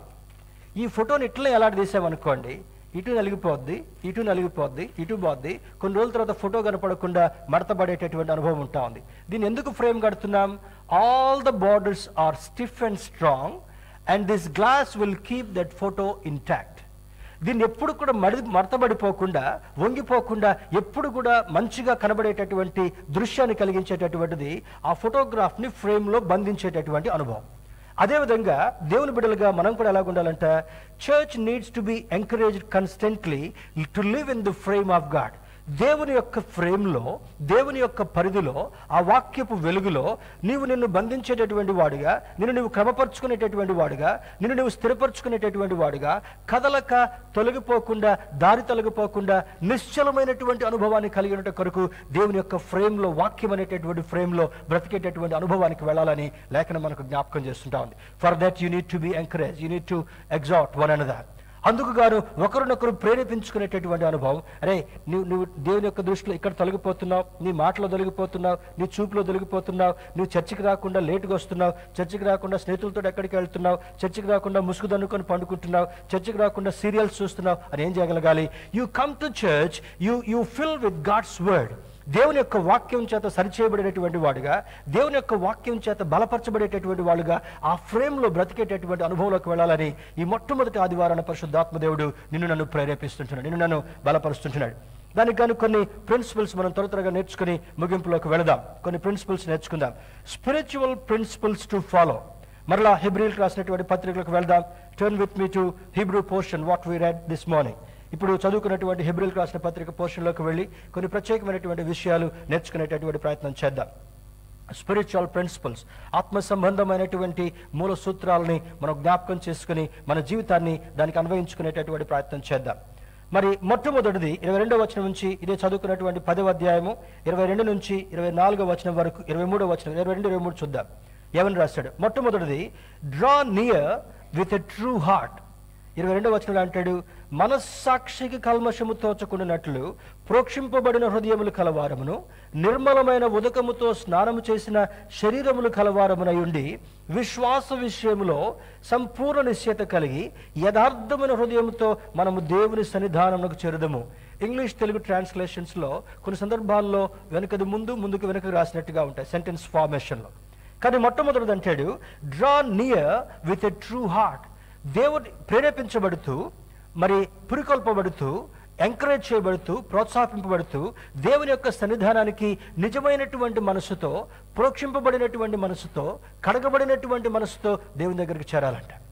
ఈ ఫోటోని ఇట్లా ఎలాడదీసామనుకోండి ఇటు నలిగిపోద్ది ఇటు నలిగిపోద్ది ఇటు పోద్ది కొన్ని రోజుల తర్వాత ఫోటో కనపడకుండా మడతపడేటటువంటి అనుభవం ఉంటా ఉంది దీన్ని ఎందుకు ఫ్రేమ్ కడుతున్నాం all the borders are stiff and strong and this glass will keep that photo intact దీన్ని ఎప్పుడు కూడా మడి మడతబడిపోకుండా వంగిపోకుండా ఎప్పుడు కూడా మంచిగా కనబడేటటువంటి దృశ్యాన్ని కలిగించేటటువంటిది ఆ ఫోటోగ్రాఫ్ని ఫ్రేమ్లో బంధించేటటువంటి అనుభవం అదేవిధంగా దేవుని బిడ్డలుగా మనం కూడా ఎలాగ ఉండాలంట church needs to be encouraged constantly to live in the frame of God దేవుని యొక్క ఫ్రేమ్లో దేవుని యొక్క పరిధిలో ఆ వాక్యపు వెలుగులో నీవు నిన్ను బంధించేటటువంటి వాడుగా నిన్ను నువ్వు క్రమపరుచుకునేటటువంటి వాడుగా నిన్ను నువ్వు స్థిరపరచుకునేటటువంటి వాడుగా కదలక తొలగిపోకుండా దారి తొలగిపోకుండా నిశ్చలమైనటువంటి అనుభవాన్ని కలిగి ఉండట కొరకు దేవుని యొక్క ఫ్రేమ్లో వాక్యం అనేటటువంటి ఫ్రేమ్లో బ్రతికేటటువంటి అనుభవానికి వెళ్ళాలని లేఖనం మనకు జ్ఞాపకం చేస్తుంటా ఉంది for that you need to be encourage you need to exhort one another అందుకు గాను ఒకరినొకరు ప్రేరేపించుకునేటటువంటి అనుభవం అరే నువ్వు నువ్వు దేవుని యొక్క దృష్టిలో ఇక్కడ తొలగిపోతున్నావు నీ మాటలో తొలగిపోతున్నావు నీ చూపులో తొలగిపోతున్నావు నువ్వు చర్చికి రాకుండా లేటుగా వస్తున్నావు చర్చికి రాకుండా స్నేహితులతో ఎక్కడికి వెళ్తున్నావు చర్చికి రాకుండా ముసుగు దన్నుకొని పండుకుంటున్నావు చర్చికి రాకుండా సీరియల్స్ చూస్తున్నావు అని ఏం చేయగలగాలి you come to church you you fill with God's word దేవుని యొక్క వాక్యం చేత సరిచేయబడినటువంటి వాడుగా దేవుని యొక్క వాక్యం చేత బలపరచబడేటటువంటి వాడుగా ఆ ఫ్రేమ్లో బ్రతికేటటువంటి అనుభవంలోకి వెళ్ళాలని ఈ మొట్టమొదటి ఆదివారాన పరిశుద్ధాత్మ దేవుడు నిన్ను నన్ను ప్రేరేపిస్తుంటున్నాడు నిన్ను నన్ను బలపరుస్తుంటున్నాడు దానికి గాను కొన్ని ప్రిన్సిపల్స్ మనం త్వర త్వరగా నేర్చుకుని ముగింపులోకి వెళదాం కొన్ని ప్రిన్సిపల్స్ నేర్చుకుందాం స్పిరిచువల్ ప్రిన్సిపల్స్ టు ఫాలో మరలా హిబ్రిల్కి రాసినటువంటి పత్రికలకు వెళ్దాం turn with me to Hebrew portion what we read this morning ఇప్పుడు చదువుకున్నటువంటి హిబ్రిల్కి రాసిన పత్రిక పోర్షన్లోకి వెళ్ళి కొన్ని ప్రత్యేకమైనటువంటి విషయాలు నేర్చుకునేటటువంటి ప్రయత్నం చేద్దాం స్పిరిచువల్ ప్రిన్సిపల్స్ ఆత్మ సంబంధమైనటువంటి మూల సూత్రాలని మనం జ్ఞాపకం చేసుకుని మన జీవితాన్ని దానికి అన్వయించుకునేటటువంటి ప్రయత్నం చేద్దాం మరి మొట్టమొదటిది ఇరవై రెండో వచనం నుంచి ఇదే చదువుకున్నటువంటి పదవ అధ్యాయము ఇరవై రెండు నుంచి ఇరవై నాలుగో వచనం వరకు ఇరవై మూడో వచనం ఇరవై రెండు ఇరవై మూడు చూద్దాం ఏమని రాశాడు మొట్టమొదటిది draw near with a true heart ఇరవై రెండో వచనంలో అంటాడు మనస్సాక్షికి కల్మషము తోచకుండానట్లు ప్రోక్షింపబడిన హృదయములు కలవారమును నిర్మలమైన ఉదకముతో స్నానము చేసిన శరీరములు కలవారమునై ఉండి విశ్వాస విషయములో సంపూర్ణ నిశ్చయత కలిగి యథార్థమైన హృదయముతో మనము దేవుని సన్నిధానమునకు చేరుదము ఇంగ్లీష్ తెలుగు ట్రాన్స్లేషన్స్ లో కొన్ని సందర్భాల్లో వెనుకది ముందు ముందుకు వెనుక రాసినట్టుగా ఉంటాయి సెంటెన్స్ ఫార్మేషన్లో కానీ మొట్టమొదటిది అంటాడు draw near with a true heart దేవుడు ప్రేరేపించబడుతూ మరి పురికొల్పబడుతూ ఎంకరేజ్ చేయబడుతూ ప్రోత్సాహింపబడుతూ దేవుని యొక్క సన్నిధానానికి నిజమైనటువంటి మనసుతో ప్రోక్షింపబడినటువంటి మనసుతో కడగబడినటువంటి మనసుతో దేవుని దగ్గరికి చేరాలంట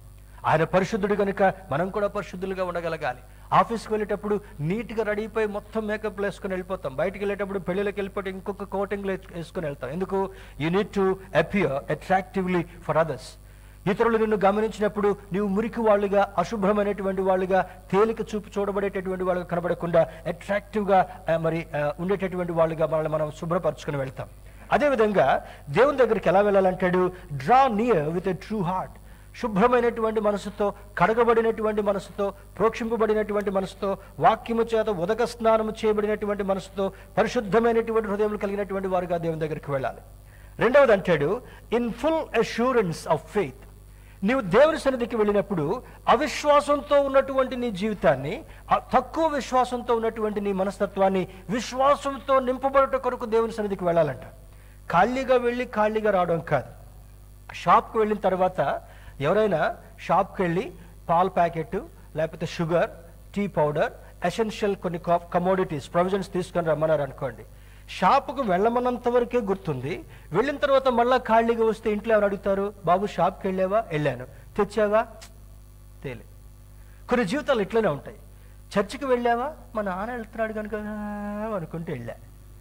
ఆయన పరిశుద్ధుడు కనుక మనం కూడా పరిశుద్ధులుగా ఉండగలగాలి ఆఫీస్కి వెళ్ళేటప్పుడు నీట్గా రెడీ అయిపోయి మొత్తం మేకప్ వేసుకొని వెళ్ళిపోతాం బయటికి వెళ్ళేటప్పుడు పెళ్ళిళ్ళకి వెళ్ళిపోతే ఇంకొక కోటింగ్లు వేసుకొని వెళ్తాం ఎందుకు you need to appear attractively for others ఇతరులు నిన్ను గమనించినప్పుడు నీవు మురికి వాళ్ళుగా అశుభ్రమైనటువంటి వాళ్ళుగా తేలిక చూపు చూడబడేటటువంటి వాళ్ళుగా కనబడకుండా అట్రాక్టివ్గా ఆ, మరి ఆ, ఉండేటటువంటి వాళ్ళుగా మనల్ని మనం శుభ్రపరచుకొని వెళ్తాం అదేవిధంగా దేవుని దగ్గరికి ఎలా వెళ్ళాలంటాడు draw near with a true heart శుభ్రమైనటువంటి మనసుతో కడగబడినటువంటి మనసుతో ప్రోక్షింపబడినటువంటి మనసుతో వాక్యము చేత ఉదక స్నానము చేయబడినటువంటి మనసుతో పరిశుద్ధమైనటువంటి హృదయం కలిగినటువంటి వారుగా దేవుని దగ్గరికి వెళ్ళాలి రెండవది అంటాడు in full assurance of faith నీవు దేవుని సన్నిధికి వెళ్ళినప్పుడు అవిశ్వాసంతో ఉన్నటువంటి నీ జీవితాన్ని ఆ తక్కువ విశ్వాసంతో ఉన్నటువంటి నీ మనస్తత్వాన్ని విశ్వాసంతో నింపబడట కొరకు దేవుని సన్నిధికి వెళ్ళాలంట ఖాళీగా వెళ్ళి ఖాళీగా రావడం కాదు షాప్కి వెళ్ళిన తర్వాత ఎవరైనా షాప్కి వెళ్ళి పాల్ ప్యాకెట్ లేకపోతే షుగర్ టీ పౌడర్ ఎసెన్షియల్ కొన్ని కమోడిటీస్ ప్రొవిజన్స్ తీసుకొని రమ్మన్నారు అనుకోండి షాపుకు వెళ్ళమన్నంత వరకే గుర్తుంది వెళ్ళిన తర్వాత మళ్ళా ఖాళీగా వస్తే ఇంట్లో ఎవరు అడుగుతారు బాబు షాప్కి వెళ్ళావా వెళ్ళాను తెచ్చావా తేలే కొన్ని జీవితాలు ఇట్లనే ఉంటాయి చర్చికి వెళ్ళావా మా నాన్న వెళ్తున్నాడు కనుక "ఆ" అనుకుంటూ వెళ్ళా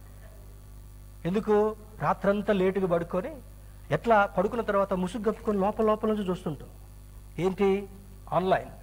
ఎందుకు రాత్రంతా లేటుగా పడుకొని ఎట్లా పడుకున్న తర్వాత ముసుగు కప్పుకొని లోపల లోపల నుంచి చూస్తుంటాం ఏంటి online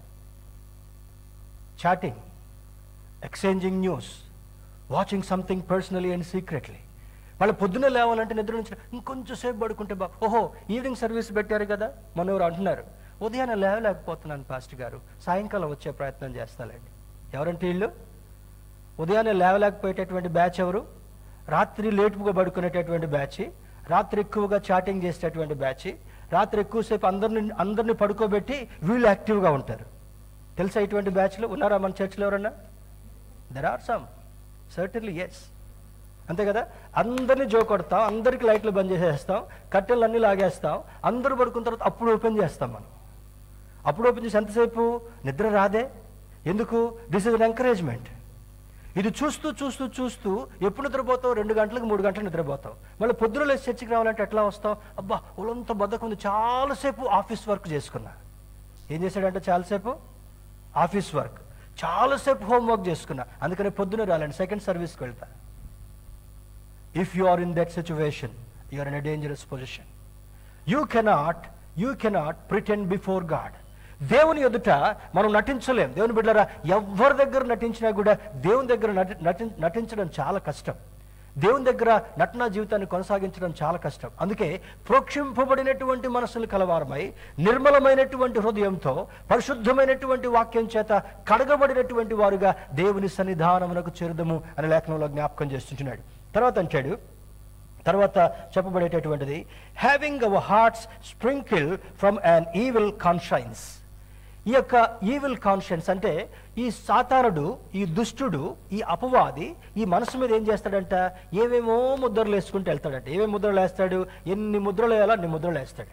chatting exchanging news watching something personally and secretly వాళ్ళ పొద్దున్నే లేవాలంటే నిద్ర నుంచి ఇంకొంచెం సేపు పడుకుంటే బా ఓహో ఈవినింగ్ సర్వీస్ పెట్టారు కదా మన ఎవరు అంటున్నారు ఉదయాన్నే లేవలేకపోతున్నాను పాస్టర్ గారు సాయంకాలం వచ్చే ప్రయత్నం చేస్తానండి ఎవరంటే వీళ్ళు ఉదయాన్నే లేవలేకపోయేటటువంటి బ్యాచ్ ఎవరు రాత్రి లేటుగా పడుకునేటటువంటి బ్యాచ్ రాత్రి ఎక్కువగా చాటింగ్ చేసేటటువంటి బ్యాచ్ రాత్రి ఎక్కువసేపు అందరిని అందరిని పడుకోబెట్టి వీళ్ళు యాక్టివ్గా ఉంటారు తెలుసా ఇటువంటి బ్యాచ్లు ఉన్నారా మన చర్చిలో ఎవరన్నా there are some certainly yes అంతే కదా అందరినీ జో కొడతాం అందరికి లైట్లు బంద్ చేసేస్తాం కట్టెలు అన్నీ లాగేస్తాం అందరూ పడుకున్న తర్వాత అప్పుడు ఓపెన్ చేస్తాం మనం అప్పుడు ఓపెన్ చేసి ఎంతసేపు నిద్ర రాదే ఎందుకు దిస్ ఇస్ అన్ ఎంకరేజ్మెంట్ ఇది చూస్తూ చూస్తూ చూస్తూ ఎప్పుడు నిద్రపోతావు రెండు గంటలకు మూడు గంటలకు నిద్రపోతావు మళ్ళీ పొద్దున లేచి చర్చికి రావాలంటే ఎట్లా వస్తావు అబ్బా ఒళ్ళంతా బద్దకం ఉంది చాలాసేపు ఆఫీస్ వర్క్ చేసుకున్నా ఏం చేశాడంటే చాలాసేపు ఆఫీస్ వర్క్ చాలాసేపు హోంవర్క్ చేసుకున్నా అందుకని పొద్దున రాలండి సెకండ్ సర్వీస్కి వెళ్తా if you are in that situation you are in a dangerous position you cannot you cannot pretend before God దేవుని ఎదుట మనం నటించలేం దేవుని బిడ్డరా ఎవరి దగ్గర నటించినా కూడా దేవుని దగ్గర నటి నటి- నటించడం చాలా కష్టం దేవుని దగ్గర నటనా జీవితాన్ని కొనసాగించడం చాలా కష్టం అందుకే ప్రోక్షింపబడినటువంటి మనసులు కలవారమై నిర్మలమైనటువంటి హృదయంతో పరిశుద్ధమైనటువంటి వాక్యం చేత కడగబడినటువంటి వారుగా దేవుని సన్నిధానమునకు చేరుదము అని లేఖనంలో జ్ఞాపకం చేస్తుంటున్నాడు తర్వాత అంటాడు తర్వాత చెప్పబడేటటువంటిది having our hearts sprinkle from an evil conscience ఈ యొక్క ఈవిల్ కాన్షియన్స్ అంటే ఈ సాతానుడు ఈ దుష్టుడు ఈ అపవాది ఈ మనసు మీద ఏం చేస్తాడంట ఏవేమో ముద్రలు వేసుకుంటూ వెళ్తాడంట ఏమేమి ముద్రలు వేస్తాడు ఎన్ని ముద్రలు వేయాలో అన్ని ముద్రలు వేస్తాడు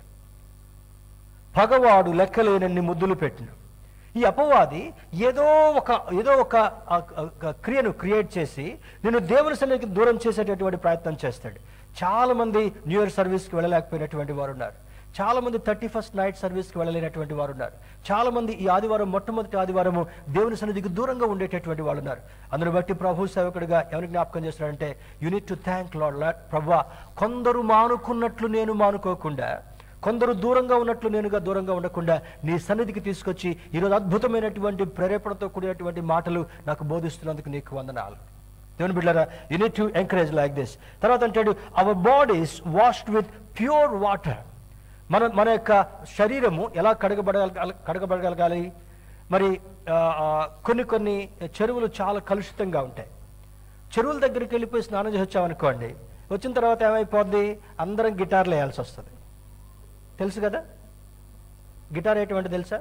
పగవాడు లెక్కలేనన్ని ముద్దులు పెట్టిన ఈ అపవాది ఏదో ఒక ఏదో ఒక ఆ, ఆ, క్రియను క్రియేట్ చేసి నేను దేవుని సన్నిధికి దూరం చేసేటటువంటి ప్రయత్నం చేస్తాడు చాలా మంది న్యూ ఇయర్ సర్వీస్కి వెళ్ళలేకపోయినటువంటి వారు ఉన్నారు చాలా మంది థర్టీ ఫస్ట్ నైట్ సర్వీస్కి వెళ్ళలేనటువంటి వారు ఉన్నారు చాలా మంది ఈ ఆదివారం మొట్టమొదటి ఆదివారము దేవుని సన్నిధికి దూరంగా ఉండేటటువంటి వాళ్ళు ఉన్నారు అందును బట్టి ప్రభు సేవకుడిగా ఎవరికి జ్ఞాపకం చేస్తున్నాడంటే you need to thank Lord Lord ప్రభా కొందరు మానుకున్నట్లు నేను మానుకోకుండా కొందరు దూరంగా ఉన్నట్లు నేనుగా దూరంగా ఉండకుండా నీ సన్నిధికి తీసుకొచ్చి ఈరోజు అద్భుతమైనటువంటి ప్రేరేపణతో కూడినటువంటి మాటలు నాకు బోధిస్తున్నందుకు నీకు వందనాలు దేవుని బిడ్డారా you need to encourage like this తర్వాత అంటాడు our bodies washed with pure water మన మన యొక్క శరీరము ఎలా కడగబడగల కడగబడగలగాలి మరి ఆ, ఆ, కొన్ని కొన్ని చెరువులు చాలా కలుషితంగా ఉంటాయి చెరువుల దగ్గరికి వెళ్ళిపోయి స్నానం చేసి వచ్చామనుకోండి వచ్చిన తర్వాత ఏమైపోద్ది అందరం గిటార్లు వేయాల్సి వస్తుంది తెలుసు కదా గిటార్ వేయటం తెలుసా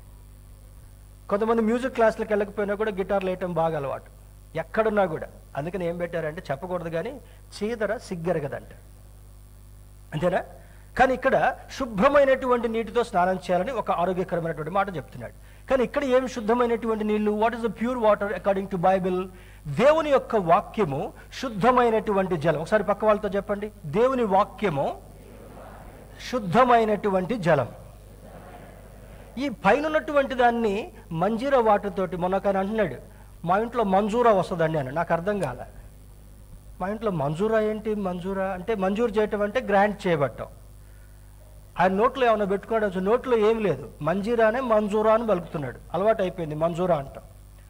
కొంతమంది మ్యూజిక్ క్లాసులకు వెళ్ళకపోయినా కూడా గిటార్లు వేయటం బాగా అలవాటు ఎక్కడున్నా కూడా అందుకని ఏం పెట్టారంటే చెప్పకూడదు కానీ చీదర సిగ్గరగదంట అంతేనా కానీ ఇక్కడ శుభ్రమైనటువంటి నీటితో స్నానం చేయాలని ఒక ఆరోగ్యకరమైనటువంటి మాట చెప్తున్నాడు కానీ ఇక్కడ ఏం శుద్ధమైనటువంటి నీళ్లు what is the pure water according to Bible దేవుని యొక్క వాక్యము శుద్ధమైనటువంటి జలం ఒకసారి పక్క వాళ్ళతో చెప్పండి దేవుని వాక్యము శుద్ధమైనటువంటి జలం ఈ పైన ఉన్నటువంటి దాన్ని మంజీరా వాటర్ తోటి మొన్న కానీ అంటున్నాడు మా ఇంట్లో మంజూరా వస్తుందండి అని నాకు అర్థం కాలే మా ఇంట్లో మంజూరా ఏంటి మంజూరా అంటే మంజూరు చేయటం అంటే గ్రాంట్ చేయబట్టం ఆయన నోట్లో ఏమైనా పెట్టుకోవడం నోట్లో ఏం లేదు మంజీరానే మంజూరా అని పలుకుతున్నాడు అలవాటు అయిపోయింది మంజూరా అంటాం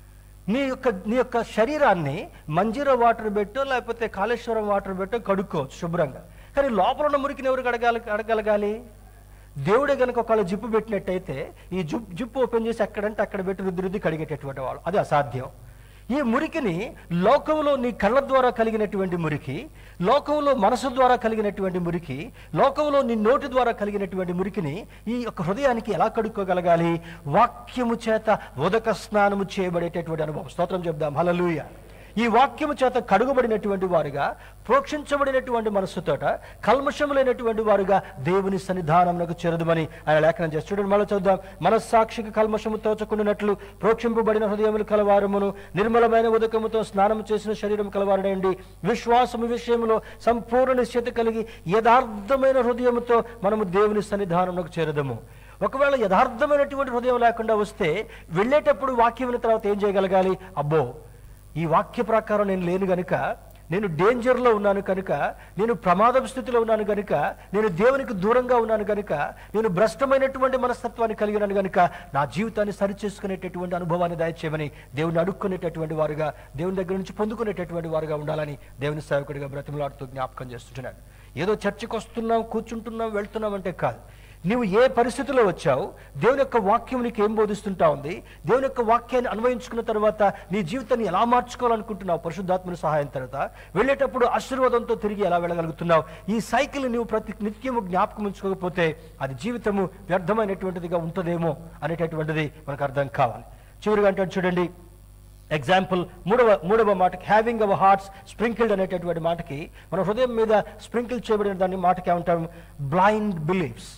నీ యొక్క నీ యొక్క శరీరాన్ని మంజీరా వాటర్ పెట్టో లేకపోతే కాళేశ్వరం వాటర్ పెట్టో కడుక్కోవచ్చు శుభ్రంగా కానీ లోపల ఉన్న మురికిని ఎవరు కడగాలి కడగలగాలి దేవుడే కనుక ఒకళ్ళు జిప్పు పెట్టినట్టయితే ఈ జిప్ జిప్పు ఓపెన్ చేసి ఎక్కడంటే అక్కడ పెట్టి రుద్ది రుద్ది కడిగేటటువంటి వాళ్ళు అది అసాధ్యం ఈ మురికిని లోకంలో నీ కళ్ళ ద్వారా కలిగినటువంటి మురికి లోకంలో మనసు ద్వారా కలిగినటువంటి మురికి లోకంలో నీ నోటి ద్వారా కలిగినటువంటి మురికిని ఈ యొక్క హృదయానికి ఎలా కడుక్కోగలగాలి వాక్యము చేత ఉదక స్నానము చేయబడేటటువంటి అనుభవం స్తోత్రం చెప్దాం హలలుయ ఈ వాక్యము చేత కడుగబడినటువంటి వారుగా ప్రోక్షించబడినటువంటి మనస్సుతోట కల్మషము లేనటువంటి వారుగా దేవుని సన్నిధానమునకు చేరదుమని ఆయన లేఖనం చేసి చూడండి మళ్ళీ చూద్దాం మనస్సాక్షికి కల్మషము తోచకుండానట్లు ప్రోక్షింపబడిన హృదయములు కలవారమును నిర్మలమైన ఉదకముతో స్నానం చేసిన శరీరం కలవారనండి విశ్వాసము విషయంలో సంపూర్ణ నిశ్చిత కలిగి యథార్థమైన హృదయముతో మనము దేవుని సన్నిధానమునకు చేరదము ఒకవేళ యథార్థమైనటువంటి హృదయం లేకుండా వస్తే వెళ్ళేటప్పుడు వాక్యం విన్న తర్వాత ఏం చేయగలగాలి అబ్బో ఈ వాక్య ప్రకారం నేను లేను గనుక నేను డేంజర్లో ఉన్నాను కనుక నేను ప్రమాదం స్థితిలో ఉన్నాను కనుక నేను దేవునికి దూరంగా ఉన్నాను కనుక నేను భ్రష్టమైనటువంటి మనస్తత్వాన్ని కలిగి ఉన్నాను కనుక నా జీవితాన్ని సరిచేసుకునేటటువంటి అనుభవాన్ని దయచేయమని దేవుని అడుక్కునేటటువంటి వారుగా దేవుని దగ్గర నుంచి పొందుకునేటటువంటి వారుగా ఉండాలని దేవుని సేవకుడిగా బ్రతిమలాడుతూ జ్ఞాపకం చేస్తున్నాను ఏదో చర్చకు వస్తున్నాం కూర్చుంటున్నాం వెళ్తున్నాం అంటే కాదు నువ్వు ఏ పరిస్థితిలో వచ్చావు దేవుని యొక్క వాక్యం నీకు ఏం బోధిస్తుంటా ఉంది దేవుని యొక్క వాక్యాన్ని అన్వయించుకున్న తర్వాత నీ జీవితాన్ని ఎలా మార్చుకోవాలనుకుంటున్నావు పరిశుద్ధాత్మని సహాయం తర్వాత వెళ్ళేటప్పుడు ఆశీర్వాదంతో తిరిగి ఎలా వెళ్ళగలుగుతున్నావు ఈ సైకిల్ నువ్వు ప్రతి నిత్యము జ్ఞాపకం ఉంచుకోకపోతే అది జీవితము వ్యర్థమైనటువంటిదిగా ఉంటుందేమో అనేటటువంటిది మనకు అర్థం కావాలి చివరిగా అంటే చూడండి ఎగ్జాంపుల్ మూడవ మూడవ మాటకి హ్యావింగ్ అవర్ హార్ట్స్ స్ప్రింకిల్డ్ అనేటటువంటి మాటకి మన హృదయం మీద స్ప్రింకిల్ చేయబడిన దాన్ని మాటకి ఏమంటాం బ్లైండ్ బిలీఫ్స్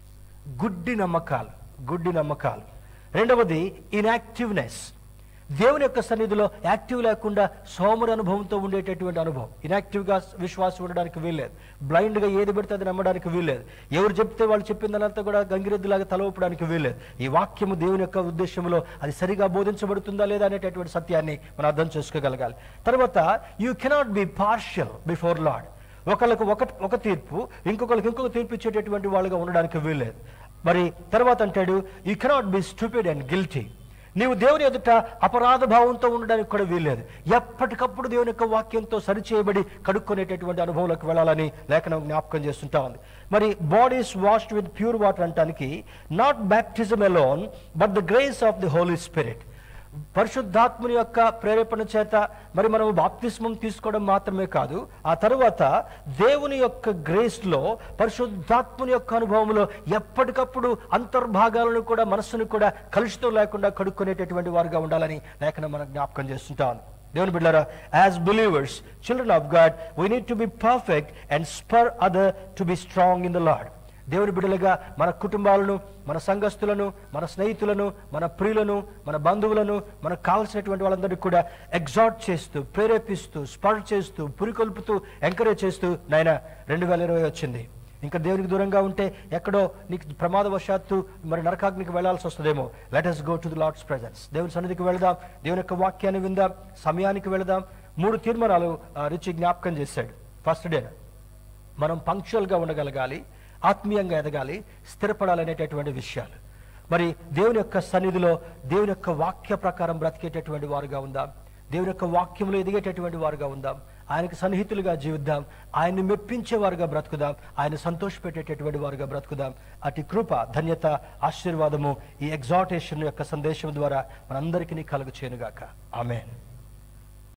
గుడ్డి నమ్మకాలు గుడ్డి నమ్మకాలు రెండవది ఇన్యాక్టివ్నెస్ దేవుని యొక్క సన్నిధిలో యాక్టివ్ లేకుండా సోమరి అనుభవంతో ఉండేటటువంటి అనుభవం ఇన్యాక్టివ్గా విశ్వాసం ఉండడానికి వీల్లేదు బ్లైండ్గా ఏది పెడితే అది నమ్మడానికి వీల్లేదు ఎవరు చెప్తే వాళ్ళు చెప్పినదంతా కూడా గంగిరెద్దులాగా తల ఊపడానికి వీల్లేదు ఈ వాక్యము దేవుని యొక్క ఉద్దేశంలో అది సరిగా బోధించబడుతుందా లేదా అనేటటువంటి సత్యాన్ని మనం అర్థం చేసుకోగలగాలి తర్వాత you cannot be partial before Lord ఒకళ్ళకు ఒక ఒక తీర్పు ఇంకొకరికి ఇంకొక తీర్పు ఇచ్చేటటువంటి వాళ్ళుగా ఉండడానికి వీల్లేదు మరి తర్వాత అంటాడు you cannot be stupid and guilty నీవు దేవుని ఎదుట అపరాధ భావంతో ఉండడానికి కూడా వీల్లేదు ఎప్పటికప్పుడు దేవుని యొక్క వాక్యంతో సరిచేయబడి కడుక్కునేటటువంటి అనుభవంలోకి వెళ్ళాలని లేఖనం జ్ఞాపకం చేస్తుంటా ఉంది మరి bodies washed with pure water అంటానికి not baptism alone but the grace of the Holy Spirit పరిశుద్ధాత్ముని యొక్క ప్రేరేపణ చేత మరి మనం బాప్తిస్మం తీసుకోవడం మాత్రమే కాదు ఆ తరువాత దేవుని యొక్క గ్రేస్లో పరిశుద్ధాత్ముని యొక్క అనుభవంలో ఎప్పటికప్పుడు అంతర్భాగాలను కూడా మనస్సును కూడా కలుషితం లేకుండా కడుక్కునేటటువంటి వారుగా ఉండాలని లేఖనం మనం జ్ఞాపకం చేస్తుంటాను దేవుని బిడ్డారా as believers children of God we need to be perfect and spur other to be strong in the Lord దేవుని బిడ్డలుగా మన కుటుంబాలను మన సంఘస్థులను మన స్నేహితులను మన ప్రియులను మన బంధువులను మనకు కావలసినటువంటి వాళ్ళందరినీ కూడా ఎగ్జాట్ చేస్తూ ప్రేరేపిస్తూ స్పర్ చేస్తూ పురికొల్పుతూ ఎంకరేజ్ చేస్తూ నాయన రెండు వేల ఇరవై వచ్చింది ఇంకా దేవునికి దూరంగా ఉంటే ఎక్కడో నీకు ప్రమాదవశాత్తు మరి నరకాగ్నికి వెళ్లాల్సి వస్తుందేమో let us go to the Lord's presence దేవుని సన్నిధికి వెళదాం దేవుని యొక్క వాక్యాన్ని విందాం సమయానికి వెళదాం మూడు తీర్మానాలు ఆ, రుచి జ్ఞాపకం చేశాడు ఫస్ట్ డే మనం పంక్చువల్గా ఉండగలగాలి ఆత్మీయంగా ఎదగాలి స్థిరపడాలనేటటువంటి విషయాలు మరి దేవుని యొక్క సన్నిధిలో దేవుని యొక్క వాక్య ప్రకారం బ్రతికేటటువంటి వారుగా ఉందాం దేవుని యొక్క వాక్యంలో ఎదిగేటటువంటి వారుగా ఉందాం ఆయనకు సన్నిహితులుగా జీవిద్దాం ఆయన్ని మెప్పించేవారుగా బ్రతుకుదాం ఆయన సంతోషపెట్టేటటువంటి వారుగా బ్రతుకుదాం అటు కృప ధన్యత ఆశీర్వాదము ఈ ఎగ్జాటేషన్ యొక్క సందేశం ద్వారా మనందరికీ కలుగు చేయనుగాక ఆమెన్